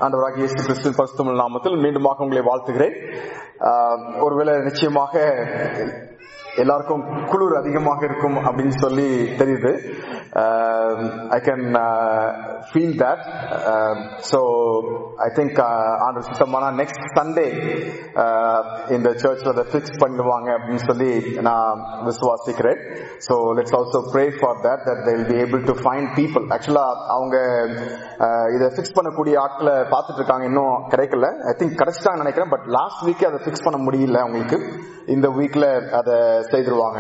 ஆண்டவராகிய இயேசு கிறிஸ்துவின் பரிசுத்தமிழ் நாமத்தில் மீண்டுமாக உங்களை வாழ்த்துகிறேன் ஆஹ், ஒருவேளை நிச்சயமாக எல்லாருக்கும் குளிர் அதிகமாக இருக்கும் அப்படின்னு சொல்லி தெரியுது I can feel that so I think ஆண்டு சுத்தமான நெக்ஸ்ட் சண்டே இந்த சர்ச்சில் அதை ஃபிக்ஸ் பண்ணுவாங்க அப்படின்னு சொல்லி நான் விசுவாசிக்கிறேன் so let's also pray for that that they will be able to find people ஆக்சுவலா அவங்க uh, இதை ஃபிக்ஸ் பண்ணக்கூடிய ஆட்களை பார்த்துட்டு இருக்காங்க இன்னும் கிடைக்கல ஐ திங்க் கிடைச்சிட்டாங்கன்னு நினைக்கிறேன் பட் லாஸ்ட் வீக்கே அதை ஃபிக்ஸ் பண்ண முடியல அவங்களுக்கு இந்த வீக்ல அதை செய்திருவாங்க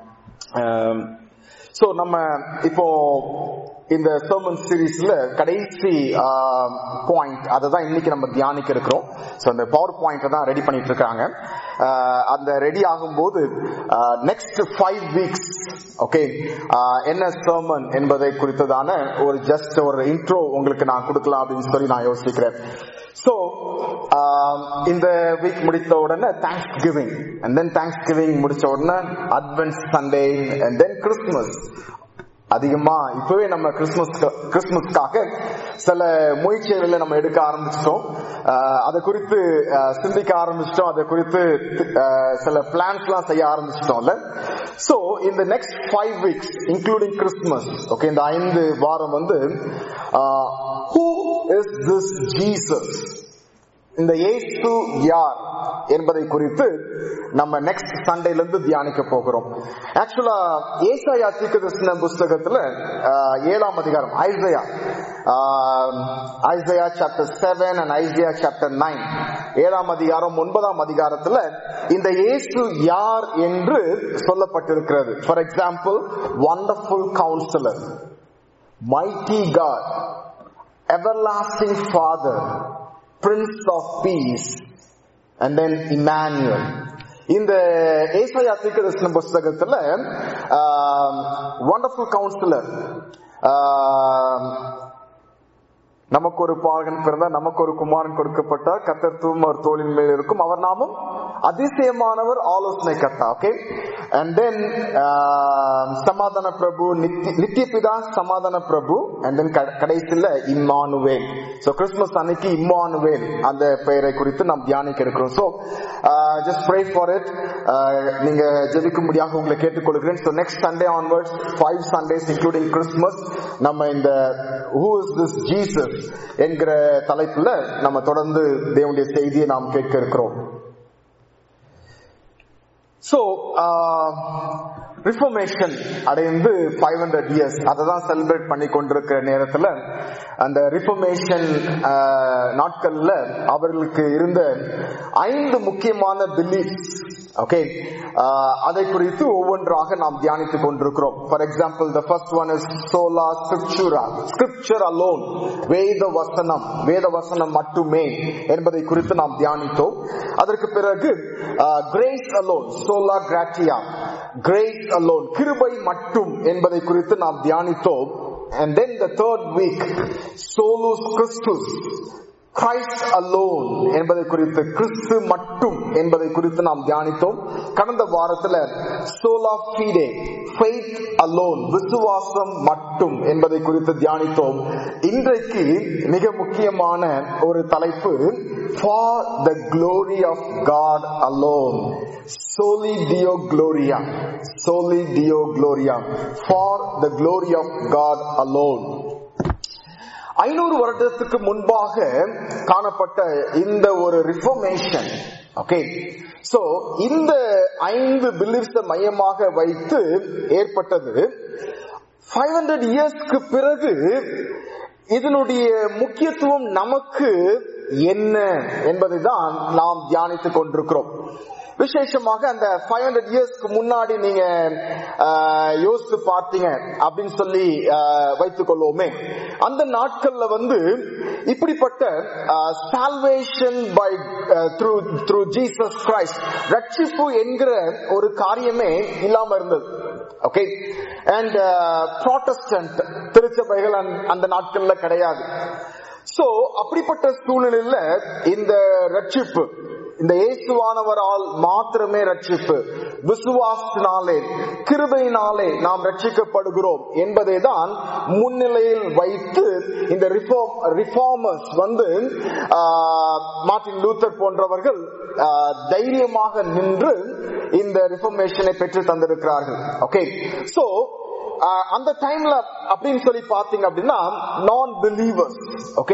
சோ நம்ம இப்போ இந்த சர்மன் சீரீஸ்ல கடைசி பாயிண்ட் அதை தான் இன்னைக்கு நம்ம தியானிக்க இருக்கிறோம் ஸோ அந்த பவர் பாயிண்ட் தான் ரெடி பண்ணிட்டு இருக்காங்க ஆஹ் அந்த ரெடி ஆகும்போது நெக்ஸ்ட் ஃபைவ் வீக்ஸ் ஓகே என்ன சர்மன் என்பதை குறித்ததான ஒரு ஜஸ்ட் ஒரு இன்ட்ரோ உங்களுக்கு நான் கொடுக்கலாம் அப்படின்னு சொல்லி நான் யோசிக்கிறேன் சோ இந்த வீக் முடித்த உடனே thanksgiving and then thanksgiving முடிச்ச உடனே Advent Sunday and then Christmas அதிகமா இப்பவே நம்ம கிறிஸ்துமஸ் கிறிஸ்துமஸ்க்காக சில முயற்சிகளை நம்ம எடுக்க ஆரம்பிச்சிட்டோம் ஆஹ் அதை குறித்து ஆஹ் சிந்திக்க ஆரம்பிச்சிட்டோம் அதை குறித்து ஆஹ் சில பிளான்ஸ் எல்லாம் செய்ய ஆரம்பிச்சிட்டோம்ல சோ இந்த next five weeks including Christmas okay இந்த ஐந்து வாரம் வந்து ஹூ இஸ் திஸ் ஜீசஸ் இந்த இயேசு யார் என்பதை குறித்து நம்ம நெக்ஸ்ட் சண்டேல இருந்து தியானிக்க போகிறோம் ஆக்சுவலா ஏசாயா தீர்க்கதரிசன புஸ்தகத்துல ஆஹ், ஏழாம் அதிகாரம் Isaiah Isaiah chapter seven and Isaiah chapter nine ஏழாம் அதிகாரம் ஒன்பதாம் அதிகாரத்துல இந்த இயேசு யார் என்று சொல்லப்பட்டிருக்கிறது for example wonderful counsellor mighty God everlasting father prince of peace and then Emmanuel இந்த ஏசாயா தீர்க்கதரிசன புஸ்தகத்துல வண்டர்ஃபுல் கவுன்சிலர் நமக்கு ஒரு பாகன் பிறந்தார் நமக்கு ஒரு குமாரன் கொடுக்கப்பட்டார் கத்தர் தூம் அவர் தோளின் மேல் இருக்கும் அவர் நாமும் அதிசயமானவர் ஆலோசனை கத்தா ஓகே அண்ட் தென் சமாதான பிரபு நித்தி- நித்திய பிதா சமாதான பிரபு அண்ட் தென் கடைசியில இம்மானுவேல் சோ கிறிஸ்துமஸ் அன்னைக்கு இம்மானுவேல் அந்த பெயரை குறித்து நாம் தியானிக்க இருக்கிறோம் so just pray for it நீங்க ஜெபிக்கும்படியாக உங்களை கேட்டுக்கொள்கிறேன் so next Sunday onwards five Sundays including Christmas நம்ம இந்த ஹூ இஸ் திஸ் ஜீசஸ் என்கிற தலைப்புல நம்ம தொடர்ந்து தேவனுடைய செய்தியை நாம் கேட்க இருக்கிறோம் சோ ரிஃபர்மேஷன் அடைந்து ஃபைவ் ஹண்ட்ரட் இயர்ஸ் அதை தான் செலிப்ரேட் பண்ணி கொண்டிருக்கிற நேரத்துல அந்த ரிஃபர்மேஷன் நாட்கள்ல அவர்களுக்கு இருந்த ஐந்து முக்கியமான பிலீஃப்ஸ் ஓகே அதை குறித்து ஒவ்வொன்றாக நாம் தியானித்துக் கொண்டிருக்கிறோம் for example the first one is sola scriptura scripture alone வேத வசனம் வேத வசனம் மட்டுமே என்பதை குறித்து நாம் தியானித்தோம் அதற்கு பிறகு grace alone sola gratia grace alone கிருபை மட்டும் என்பதை குறித்து நாம் தியானித்தோம் and then the third week solus christus Christ alone என்பதை குறித்து கிறிஸ்து மட்டும் என்பதை குறித்து நாம் தியானித்தோம் கடந்த வாரத்துல சோலா ஃபீடே ஃபெய்த் அலோன் விசுவாசம் மட்டும் என்பதை குறித்து தியானித்தோம் இன்றைக்கு மிக முக்கியமான ஒரு தலைப்பு for the glory of God alone soli deo gloria soli deo gloria for the glory of God alone ஐநூறு வருடத்துக்கு முன்பாக காணப்பட்ட இந்த ஒரு ரிஃபர்மேஷன் ஓகே சோ இந்த ஐந்து பிலிப்ஸ மையமாக வைத்து ஏற்பட்டது ஃபைவ் ஹண்ட்ரட் இயர்ஸ்க்கு பிறகு இதனுடைய முக்கியத்துவம் நமக்கு என்ன என்பதை தான் நாம் தியானித்துக் கொண்டிருக்கிறோம் விசேஷமாக அந்த ஃபைவ் ஹண்ட்ரட் இயர்ஸ்க்கு முன்னாடி நீங்க ஆஹ், யோசித்து பார்த்தீங்க அப்படின்னு சொல்லி ஆஹ், வைத்துக் கொள்வோமே அந்த நாட்கள்ல வந்து இப்படிப்பட்ட salvation by through through Jesus Christ ரட்சிப்பு என்கிற ஒரு காரியமே இல்லாம இருந்தது ஓகே அண்ட் ப்ராட்டஸ்டன்ட் திருச்சபைகள் அந்த- அந்த நாட்கள்ல கிடையாது சோ அப்படிப்பட்ட சூழ்நிலையில இந்த ரட்சிப்பு இந்த இயேசுவானவரால் மாத்திரமே ரட்சிப்பு விசுவாசத்தினாலே கிருபையினாலே நாம் ரட்சிக்கப்படுகிறோம் என்பதை தான் முன்னிலையில் வைத்து இந்த ரிஃபார்ம் ரிஃபார்மர்ஸ் வந்து ஆஹ், மார்ட்டின் லூத்தர் போன்றவர்கள் ஆஹ், தைரியமாக நின்று இந்த ரிஃபர்மேஷனை பெற்று தந்திருக்கிறார்கள் ஓகே சோ அந்த டைம்ல அப்படின்னு சொல்லி பாத்தீங்க அப்படின்னா நான் பிலீவர்ஸ் ஓகே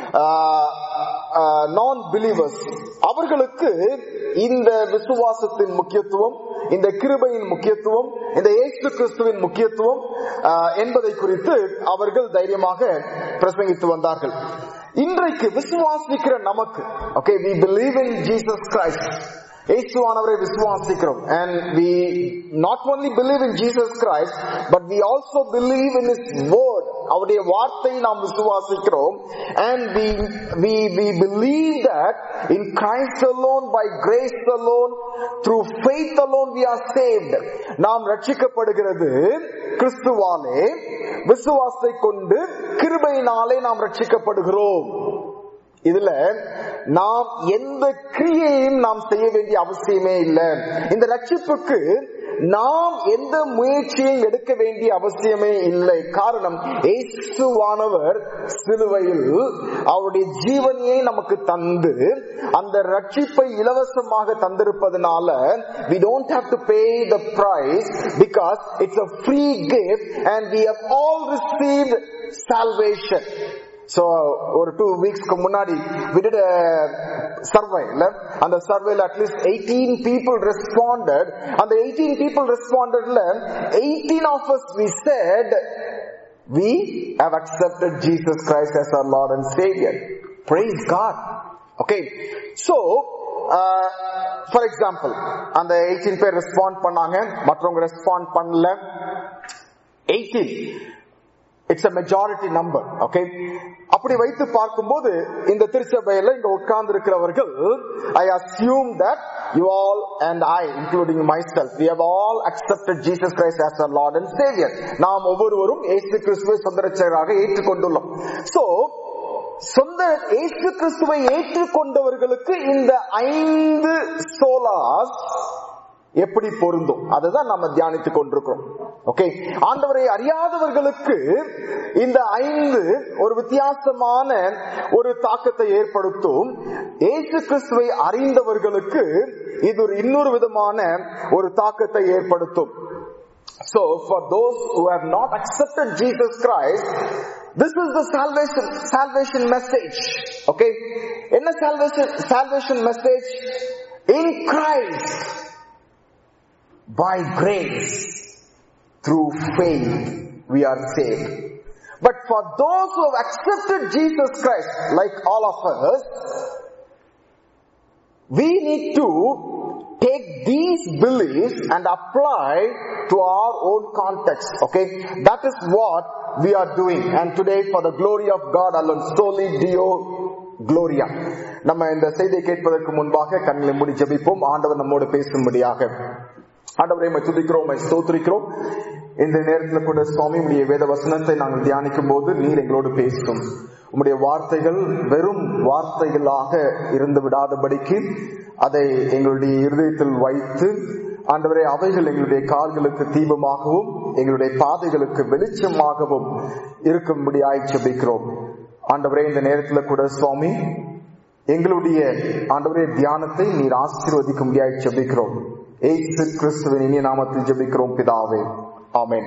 நான் பிலீவர்ஸ் அவர்களுக்கு இந்த விசுவாசத்தின் முக்கியத்துவம் இந்த கிருபையின் முக்கியத்துவம் இந்த இயேசு கிறிஸ்துவின் முக்கியத்துவம் ஆஹ், என்பதை குறித்து அவர்கள் தைரியமாக பிரசங்கித்து வந்தார்கள் இன்றைக்கு விசுவாசிக்கிற நமக்கு okay we believe in Jesus Christ இயேசுவானவரை விசுவாசிக்கிறோம் and we not only believe in Jesus Christ but we also believe in his word அவருடைய வார்த்தை நாம் விசுவாசிக்கிறோம் and we we we believe that in Christ alone by grace alone through faith alone we are saved நாம் ரட்சிக்கப்படுகிறது கிறிஸ்துவாலே விசுவாசத்தை கொண்டு கிருபையினாலே நாம் ரட்சிக்கப்படுகிறோம் இதுல நாம் எந்த கிரியையும் நாம் செய்ய வேண்டிய அவசியமே இல்லை இந்த ரட்சிப்புக்கு நாம் எந்த முயற்சியும் எடுக்க வேண்டிய அவசியமே இல்லை காரணம் இயேசுவானவர் சிலுவையில் அவருடைய ஜீவனையை நமக்கு தந்து அந்த ரட்சிப்பை இலவசமாக தந்திருப்பதனால we don't have to pay the price because it's a free gift and we have all received salvation so ஒரு டூ வீக்ஸ்க்கு முன்னாடி we did a survey இல்ல அந்த சர்வேல அட்லீஸ்ட் எயிட்டீன் பீப்புள் ரெஸ்பாண்டட் அந்த எயிட்டீன் பீப்புள் ரெஸ்பாண்டட்ல eighteen of us we said we have accepted Jesus Christ as our Lord and Savior praise God okay so for example அந்த eighteen பேர் respond பண்ணாங்க மற்றவங்க respond பண்ணல eighteen it's a majority number okay அப்படி வைத்து பார்க்கும்போது இந்த திருச்சபையில இங்க உட்கார்ந்து இருக்கிறவர்கள் I assume that you all and I including myself we have all accepted Jesus Christ as a Lord and saviour நாம் ஒவ்வொருவரும் இயேசு கிறிஸ்துவை சொந்த ரட்சகராக ஏற்றுக்கொண்டுள்ளோம் சோ சொந்த இயேசு கிறிஸ்துவை ஏற்றுக்கொண்டவர்களுக்கு இந்த ஐந்து சோலாஸ் எப்படி பொருந்தும் அதுதான் நம்ம தியானித்துக் கொண்டிருக்கிறோம் ஓகே ஆண்டவரை அறியாதவர்களுக்கு இந்த ஐந்து ஒரு வித்தியாசமான ஒரு தாக்கத்தை ஏற்படுத்தும் இயேசு கிறிஸ்துவை அறிந்தவர்களுக்கு இது ஒரு இன்னொரு விதமான ஒரு தாக்கத்தை ஏற்படுத்தும் So for those who have not accepted Jesus Christ, this is the salvation salvation message. Okay? என்ன salvation salvation message? In Christ by grace through faith we are saved. But for those who have accepted Jesus Christ, like all of us, we need to take these beliefs and apply to our own context. Okay, that is what we are doing. And today, for the glory of God alone, soli Dio Gloria. நம்ம இந்த செய்தியை கேட்பதற்கு முன்பாக கண்களை மூடி ஜெபிப்போம் ஆண்டவர் நம்மோடு பேசும்படியாக ஆண்டவரை உம்மை துதிக்கிறோம் உம்மை ஸ்தோத்திரிக்கிறோம் இந்த நேரத்தில் கூட சுவாமி உடைய வேத வசனத்தை நாங்கள் தியானிக்கும் போது நீர் எங்களோடு பேசும் உம்முடைய வார்த்தைகள் வெறும் வார்த்தைகளாக இருந்து விடாதபடிக்கு அதை எங்களுடைய இருதயத்தில் வைத்து ஆண்டவரே அவைகள் எங்களுடைய கால்களுக்கு தீபமாகவும் எங்களுடைய பாதைகளுக்கு வெளிச்சமாகவும் இருக்கும்படியாய் ஜெபிக்கிறோம் ஆண்டவரே இந்த நேரத்தில் கூட சுவாமி எங்களுடைய ஆண்டவரே தியானத்தை நீர் ஆசீர்வதிக்கும்படியாய் ஜெபிக்கிறோம் ஏசு கிறிஸ்துவின் இனிய நாமத்தில் ஜெபிக்கிறோம் பிதாவே ஆமென்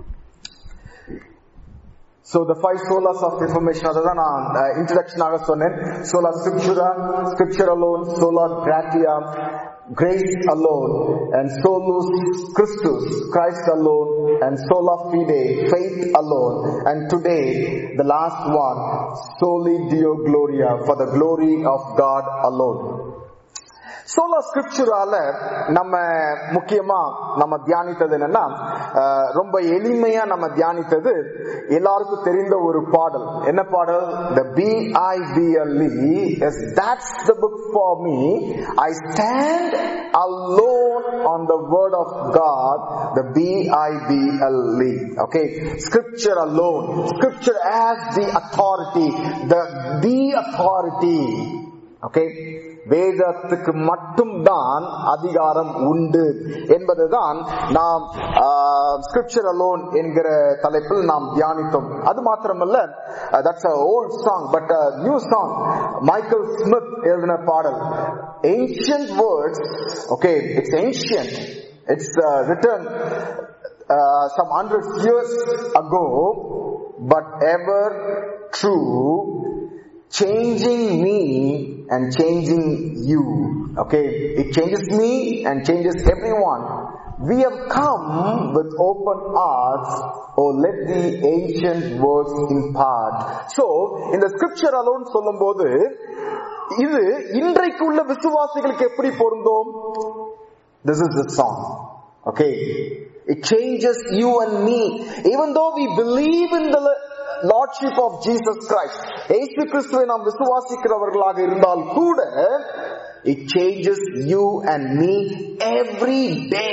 So the five solas of reformation அதுதான் நான் இன்ட்ரடக்ஷனாக சொன்னேன் sola scriptura scripture alone sola gratia grace alone and solus Christus Christ alone and sola fide faith alone and today the last one soli Deo gloria for the glory of God alone சோலா ஸ்கிரிப்சுரால நம்ம முக்கியமா நம்ம தியானித்தது என்னன்னா அஹ், ரொம்ப எளிமையா நம்ம தியானித்தது எல்லாருக்கும் தெரிந்த ஒரு பாடல் என்ன பாடல் the B I B L E that's the book for me I stand alone on the word of God the B I B L E okay scripture alone scripture as the authority the the authority okay வேதத்துக்கு மட்டும்தான் அதிகாரம் உண்டு என்பதுதான் நாம் scripture alone என்கிற தலைப்பில் நாம் தியானித்தோம் அது மாத்திரமல்ல that's a old song but new song Michael Smith எழுதின பாடல் ancient words okay it's ancient it's written some hundred years ago but ever true changing me and changing you. Okay, it changes me and changes everyone. We have come with open hearts. Oh, let the ancient words impart. So, in the scripture alone சொல்லும்போது இது இன்றைக்கு உள்ள விசுவாசிகளுக்கு எப்படி பொருந்தோம் This is the song. Okay. It changes you and me. Even though we believe in the lordship of Jesus Christ ஏசு கிறிஸ்துவை நாம் விசுவாசிக்கிறவர்களாக இருந்தால் கூட it changes you and me every day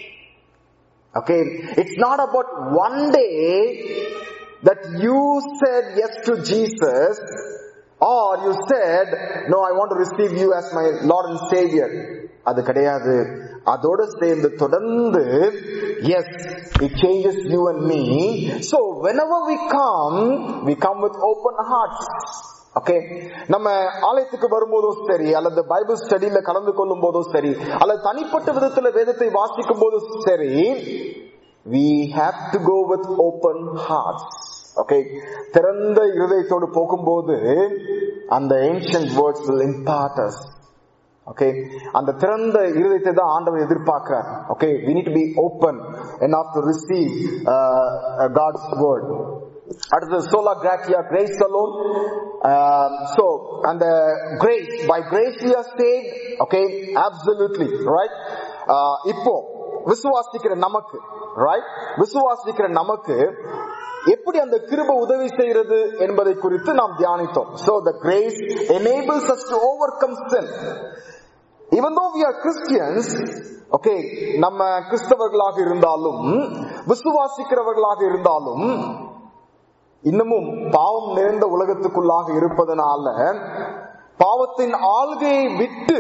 okay it's not about one day that you said yes to Jesus or you said no I want to receive you as my lord and saviour அது கிடையாது அதோட சேர்ந்து தொடர்ந்து yes it changes you and me so whenever we come we come with open heart okay நம்ம ஆலயத்துக்கு வரும்போதும் சரி அல்லது பைபிள் ஸ்டடியில கலந்து கொள்ளும் போதும் சரி அல்லது தனிப்பட்ட விதத்துல வேதத்தை வாசிக்கும் போதும் சரி we have to go with open hearts okay திறந்த இருதயத்தோடு போகும்போது அந்த ancient words will impart us okay அந்த திறந்த இருதயத்தை தான் ஆண்டவர் எதிர்பார்க்கிறார் okay we need to be open enough to receive uh, God's word அடுத்தது sola gratia grace alone so அந்த grace by grace we are save okay absolutely right இப்போ விசுவாசிக்கிற நமக்கு ரைட் விசுவாசிக்கிற நமக்கு எப்படி அந்த கிருப உதவி செய்கிறது என்பதை குறித்து நாம் தியானித்தோம் so the grace enables us to overcome sin even though we are Christians okay நம்ம கிறிஸ்தவர்களாக இருந்தாலும் விசுவாசிக்கிறவர்களாக இருந்தாலும் இன்னமும் பாவம் நிறைந்த உலகத்துக்குள்ளாக இருப்பதனால பாவத்தின் ஆளுகையை விட்டு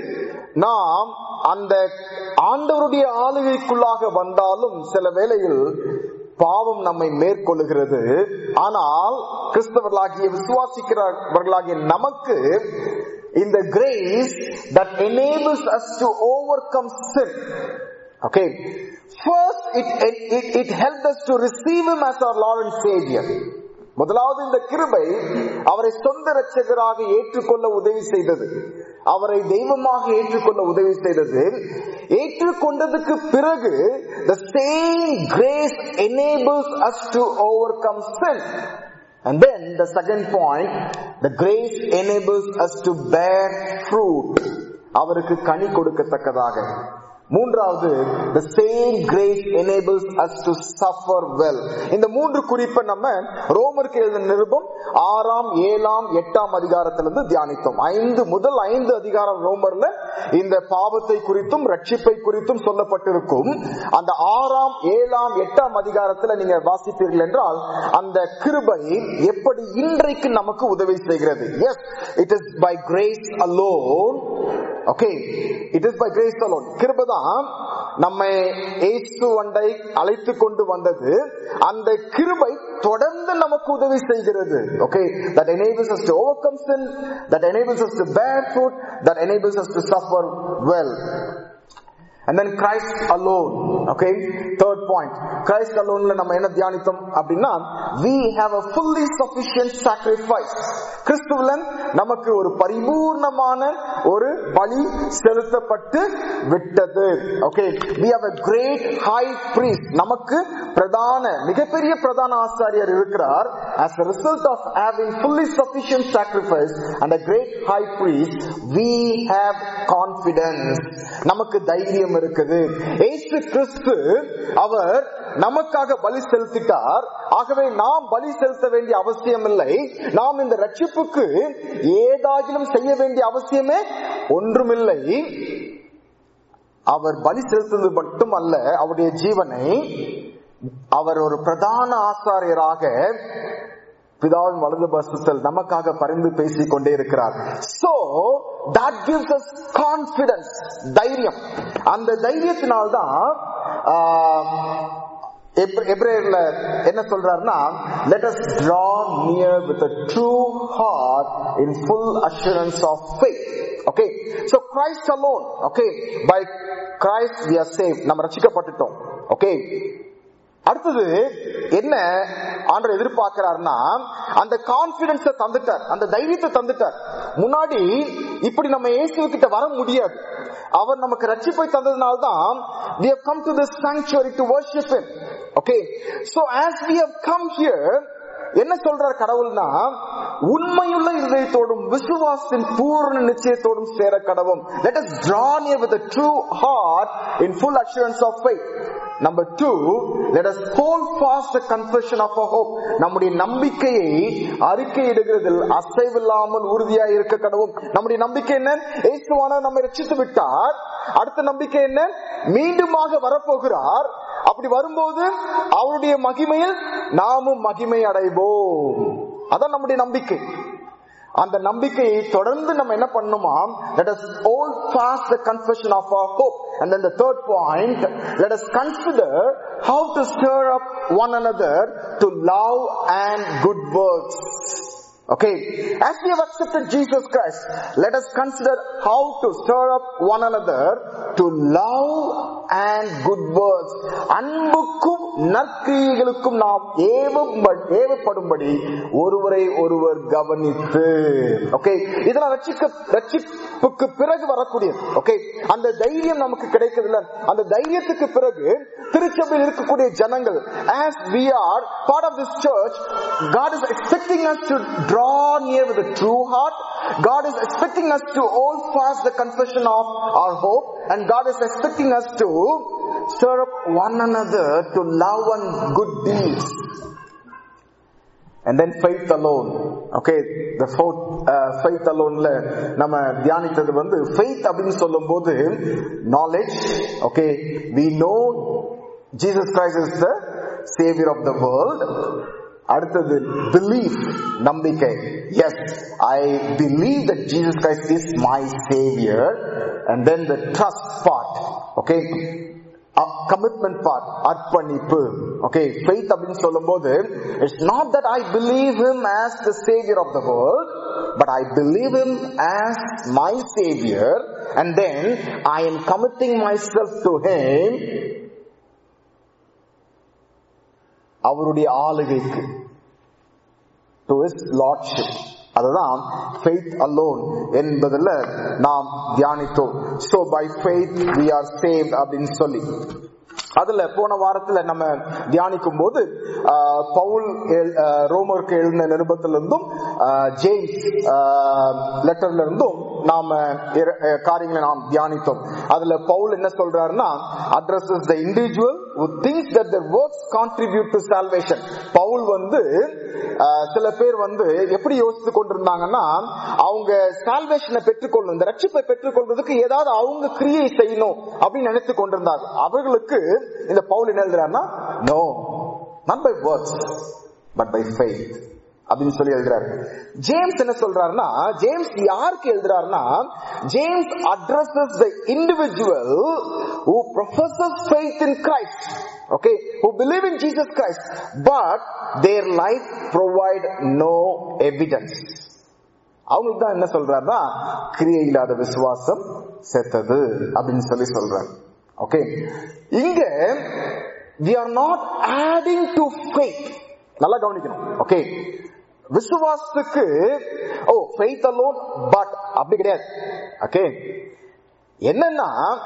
நாம் அந்த ஆண்டவருடைய ஆளுகைக்குள்ளாக வந்தாலும் சில வேளையில் பாவம் நம்மை மேற்கொள்ளுகிறது ஆனால் கிறிஸ்தவர்களாகிய விசுவாசிக்கிறவர்களாகிய நமக்கு இந்த grace that enables us to overcome sin okay first it, it it helped us to receive him as our lord and savior முதலாவது இந்த கிருபை அவரை சொந்த ரட்சகராக ஏற்றுக்கொள்ள உதவி செய்தது அவரை தெய்வமாக ஏற்றுக்கொள்ள உதவி செய்தது ஏற்றுக்கொண்டதுக்கு பிறகு the same grace enables us to overcome sin and then the second point the grace enables us to bear fruit அவருக்கு கனி கொடுக்கத்தக்கதாக மூன்றாவது the same grace enables us to suffer well இந்த மூன்று குறிப்பை நம்ம ரோமருக்கு எழுதின நிருபம் ஆறாம் ஏழாம் எட்டாம் அதிகாரத்திலிருந்து தியானித்தோம் ஐந்து முதல் ஐந்து அதிகாரம் ரோமர்ல இந்த பாவத்தை குறித்தும் ரட்சிப்பை குறித்தும் சொல்லப்பட்டிருக்கும் அந்த ஆறாம் ஏழாம் எட்டாம் அதிகாரத்துல நீங்க வாசிப்பீர்கள் என்றால் அந்த கிருபை எப்படி இன்றைக்கு நமக்கு உதவி செய்கிறது yes it is by grace alone okay it is by grace alone கிருபதான் நம்மை ஏசு வண்டை அழைத்து கொண்டு வந்தது அந்த கிருபை தொடர்ந்து நமக்கு உதவி செய்கிறது okay that enables us to overcome sin that enables us to bear fruit that enables us to suffer well and then Christ alone okay third point Christ alone நம்ம என்ன தியானித்தோம் அப்படின்னா we have a fully sufficient sacrifice கிறிஸ்துவலன் நமக்கு ஒரு பரிபூர்ணமான ஒரு பலி செலுத்தப்பட்டு விட்டது okay we have a great high priest நமக்கு பிரதான மிகப்பெரிய பிரதான ஆசாரியர் இருக்கிறார் as a result of having fully sufficient sacrifice and a great high priest we have confidence நமக்கு தைரியம் இருக்குது ஏசு கிறிஸ்து அவர் நமக்காக பலி செலுத்திட்டார் ஆகவே நாம் பலி செலுத்த வேண்டிய அவசியம் இல்லை நாம் இந்த ரட்சிப்புக்கு ஏதாகிலும் செய்ய வேண்டிய அவசியமே ஒன்றுமில்லை அவர் பலி செலுத்துவது மட்டுமல்ல அவருடைய ஜீவனை அவர் ஒரு பிரதான ஆசாரியராக பிதாவின் வலது பசத்தில் நமக்காக பரிந்து பேசிக் கொண்டே இருக்கிறார் so that gives us confidence தைரியம் அந்த தைரியத்தினால்தான் ஆஹ், எப்ர- எபிரேயர்ல என்ன சொல்றாருன்னா let us draw near with a true heart in full assurance of faith okay so christ alone okay by christ we are saved நம்ம ரட்சிக்கப்பட்டுட்டோம் okay அடுத்தது என்ன ஆண்டவர் எதிர்பார்க்கிறார்னா அந்த கான்பிடன்ஸ தந்துட்டார் அந்த தைரியத்தை தந்துட்டார் முன்னாடி இப்படி நம்ம இயேசு கிட்ட வர முடியாது அவர் நமக்கு ரட்சிப்பை தந்ததுனால்தான் we have come to this sanctuary to worship him okay so as we have come here என்ன சொல்றார் கடவுள்னா உண்மையுள்ள இருதயத்தோடும் விசுவாசத்தின் பூர்ண நிச்சயத்தோடும் சேர கடவும் let us draw near with a true heart in full assurance of faith Number two, let us hold fast the confession of our hope. நம்முடைய நம்பிக்கையை அறிக்கையிடுகிறதில் அசைவில்லாமல் உறுதியாய் இருக்க கடவும் நம்முடைய நம்பிக்கை என்ன இயேசுவானவர் நம்மை ரட்சித்து விட்டார் அடுத்த நம்பிக்கை என்ன மீண்டுமாக வரப்போகிறார் அப்படி வரும்போது அவருடைய மகிமையில் நாமும் மகிமை அடைவோம் அதான் நம்முடைய நம்பிக்கை அந்த நம்பிக்கையை தொடர்ந்து நம்ம என்ன பண்ணுமா let us hold fast the confession of our hope and then the third point let us consider how to stir up one another to love and good works okay as we have accepted jesus christ let us consider how to stir up one another to love and good works அன்புக்கும் நற்கிரியைகளுக்கும் நாம் ஏவப்ப- ஏவப்படும்படி ஒருவரை ஒருவர் கவனித்து okay இதெல்லாம் ரட்சிக்க ரட்சிப்புக்கு பிறகு வரக்கூடியது ஓகே அந்த தைரியம் நமக்கு கிடைக்குதுல்ல அந்த தைரியத்துக்கு பிறகு திருச்சபையில் இருக்கக்கூடிய ஜனங்கள் as we are part of this church God is expecting us to draw near with a true heart God is expecting us to hold fast the confession of our hope and God is expecting us to stir up one another to love and good deeds and then faith alone okay the fourth uh, faith aloneல நம்ம தியானித்தது வந்து faith அப்படின்னு சொல்லும்போது knowledge okay we know Jesus Christ is the savior of the world அடுத்தது belief நம்பிக்கை yes I believe that Jesus Christ is my savior and then the trust part okay commitment part அர்ப்பணிப்பு okay faith அப்படின்னு சொல்லும்போது it's not that I believe him as the saviour of the world but I believe him as my saviour and then I am committing myself to him அவருடைய ஆளுகைக்கு to his lordship அதுதான் faith alone என்பதுல நாம் தியானித்தோம் so by faith we are save அப்படின்னு சொல்லி அதுல போன வாரத்துல நம்ம தியானிக்கும் போது ஆஹ், பவுல் எழு- ஆஹ், ரோமருக்கு எழுதின நிருபத்திலிருந்தும் ஆஹ், ஜேம்ஸ் லெட்டர்ல இருந்தும் நாம இர- அஹ், காரியங்களை நாம் தியானித்தோம் அதுல பவுல் என்ன சொல்றாருன்னா addresses the individual who thinks that their works contribute to salvation பவுல் வந்து ஆஹ், சில பேர் வந்து எப்படி யோசித்து கொண்டிருந்தாங்கன்னா அவங்க சால்வேஷனை பெற்றுக்கொள்ளணும் இந்த ரட்சிப்பை பெற்றுக்கொள்றதுக்கு ஏதாவது அவங்க கிரியை செய்யணும் அப்படின்னு நினைத்து கொண்டிருந்தாங்க அவர்களுக்கு இந்த பவுல் என்ன எழுதுறாருன்னா no not by works but by faith அப்படின்னு சொல்லி எழுதுறாரு ஜேம்ஸ் என்ன சொல்றாருன்னா ஜேம்ஸ் யாருக்கு எழுதுறாருன்னா James addresses the individual who professes faith in Christ okay who believe in Jesus Christ but their life provide no evidence அவங்களுக்கு தான் என்ன சொல்றாருன்னா கிரியை இல்லாத விசுவாசம் செத்தது அப்படின்னு சொல்லி சொல்றாரு ஓகே இங்க we are not adding to faith நல்லா கவனிக்கணும் ஓகே விசுவாசத்துக்கு ஓ faith alone பட் அப்படி கிடையாது ஓகே என்னன்னா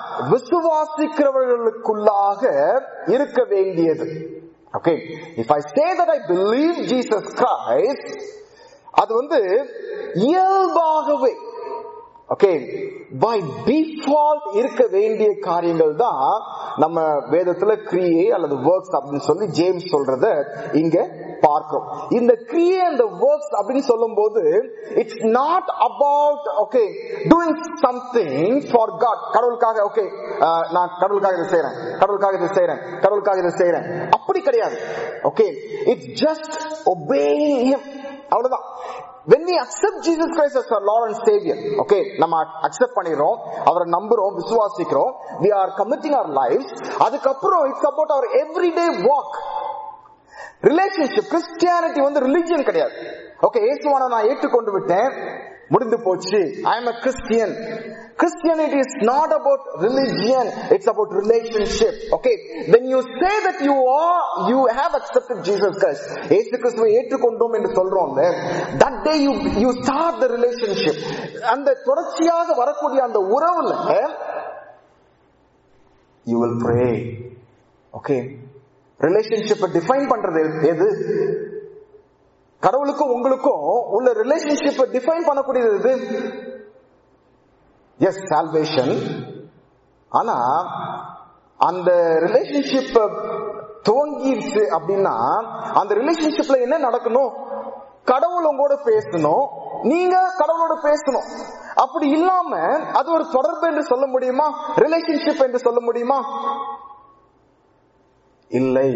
விசுவாசிக்கிறவர்களுக்குள்ளாக இருக்க வேண்டியது okay if I say that I believe Jesus Christ அது வந்து இயல்பாகவே ஓகே பை டிஃபால்ட் இருக்க வேண்டிய காரியங்கள் தான் நம்ம வேதத்துல கிரியை அல்லது ஒர்க்ஸ் அப்படின்னு சொல்லி ஜேம்ஸ் சொல்றத இங்க பார்க்கிறோம் இந்த கிரியை அந்த ஒர்க்ஸ் அப்படின்னு சொல்லும் போது it's not about okay doing something for God கடவுளுக்காக ஓகே நான் கடவுளுக்காக இதை செய்யறேன் கடவுளுக்காக இதை செய்யறேன் கடவுளுக்காக இதை செய்யறேன் அப்படி கிடையாது okay it's just obeying him அவ்வளவுதான் when we accept jesus christ as our lord and savior okay நம்ம அக்செப்ட் பண்ணிடுறோம் அவரை நம்புறோம் விசுவாசிக்கிறோம் we are committing our lives அதுக்கப்புறம் it's about our everyday walk relationship Christianity வந்து ரிலிஜியன் கிடையாது ஓகே இயேசுவான நான் ஏற்றுக்கொண்டு விட்டேன் முடிந்து போச்சு I am a Christian Christianity is not about religion, it's about relationship. Okay, when you say that you are, you have accepted Jesus Christ, இயேசு கிறிஸ்துவை ஏற்றுக்கொண்டோம் என்று சொல்றோம்ல, that day you you start the relationship. அந்த தொடர்ச்சியாக வரக்கூடிய அந்த உறவுல you will pray. Okay, ரிலேஷன்ஷிப்பை டிஃபைன் பண்றது எது கடவுளுக்கும் உங்களுக்கும் உள்ள ரிலேஷன்ஷிப்பை டிஃபைன் பண்ணக்கூடியது எது எஸ் சால்வேஷன் ஆனா அந்த ரிலேஷன்ஷிப் துவங்கிருச்சு அப்படின்னா அந்த ரிலேஷன்ஷிப்ல என்ன நடக்கணும் கடவுள் உங்களோட பேசணும் நீங்க கடவுளோட பேசணும் அப்படி இல்லாம அது ஒரு தொடர்பு என்று சொல்ல முடியுமா ரிலேஷன்ஷிப் என்று சொல்ல முடியுமா இல்லை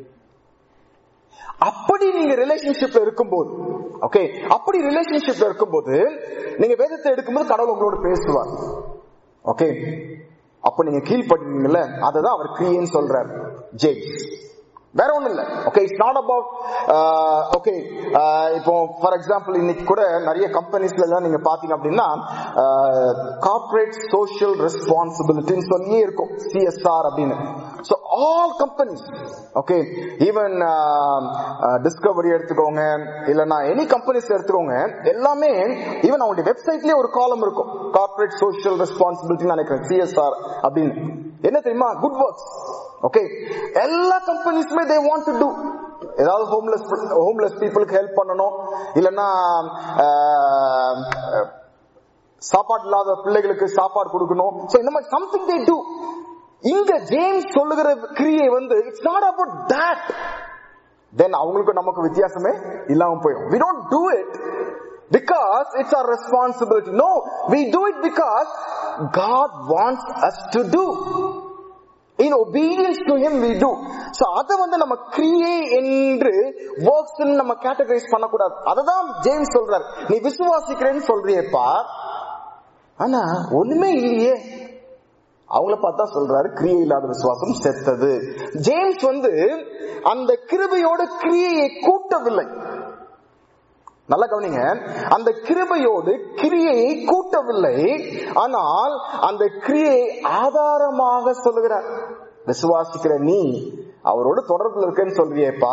அப்படி நீங்க ரிலேஷன்ஷிப்ல இருக்கும்போது ஓகே அப்படி ரிலேஷன்ஷிப்ல இருக்கும்போது நீங்க வேதத்தை எடுக்கும்போது கடவுள் உங்களோட பேசுவார் ஓகே அப்ப நீங்க கீழ்படுறீங்கல்ல அததான் அவர் கிரியேன்னு சொல்றார் ஜேம்ஸ் வேற ஒண்ணும் இல்ல okay it's not about okay இப்போ ஃபார் எக்ஸாம்பிள் இன்னைக்கு கூட நிறைய கம்பெனிஸ்ல எல்லாம் நீங்க பாத்தீங்க அப்படின்னா கார்பரேட் சோஷியல் ரெஸ்பான்சிபிலிட்டின்னு சொல்லியே இருக்கும் சிஎஸ்ஆர் அப்படின்னு so all companies okay even Discovery எடுத்துக்கோங்க இல்லைன்னா எனி கம்பெனிஸ் எடுத்துக்கோங்க எல்லாமே ஈவன் அவங்களுடைய வெப்சைட்லயே ஒரு காலம் இருக்கும் கார்பரேட் சோஷியல் ரெஸ்பான்சிபிலிட்டி நினைக்கிறேன் சிஎஸ்ஆர் அப்படின்னு என்ன தெரியுமா குட் ஒர்க்ஸ் ஓகே எல்லா கம்பெனிஸுமே தே வாண்ட் டு டூ ஏதாவது ஹோம்லெஸ் ஹோம்லெஸ் பீப்புளுக்கு ஹெல்ப் பண்ணணும் இல்லைன்னா சாப்பாடு இல்லாத பிள்ளைகளுக்கு சாப்பாடு கொடுக்கணும் சோ இந்த மாதிரி சம்திங் தே டூ இங்க ஜேம்ஸ் சொல்லுகிற கிரியை வந்து it's not about that then அவங்களுக்கு நமக்கு வித்தியாசமே இல்லாம போயிடும் we don't do it because it's our responsibility no we do it because god wants us to do in obedience to him we do so அத வந்து நம்ம கிரியை என்று works நம்ம கேட்டகரைஸ் பண்ணக்கூடாது அததான் ஜேம்ஸ் சொல்றார் நீ விசுவாசிக்கிறேன்னு சொல்றியேப்பா ஆனா ஒண்ணுமே இல்லையே அவங்கள பார்த்தா சொல்றாரு கிரியை இல்லாத விசுவாசம் செத்தது ஜேம்ஸ் வந்து அந்த கிருபையோட கிரியையை கூட்டவில்லை நல்லா கவனிங்க அந்த கிருபையோடு கிரியையை கூட்டவில்லை ஆனால் அந்த கிரியை ஆதாரமாக சொல்லுகிறார் விசுவாசிக்கிற நீ அவரோட தொடர்புல இருக்கேன்னு சொல்றியேப்பா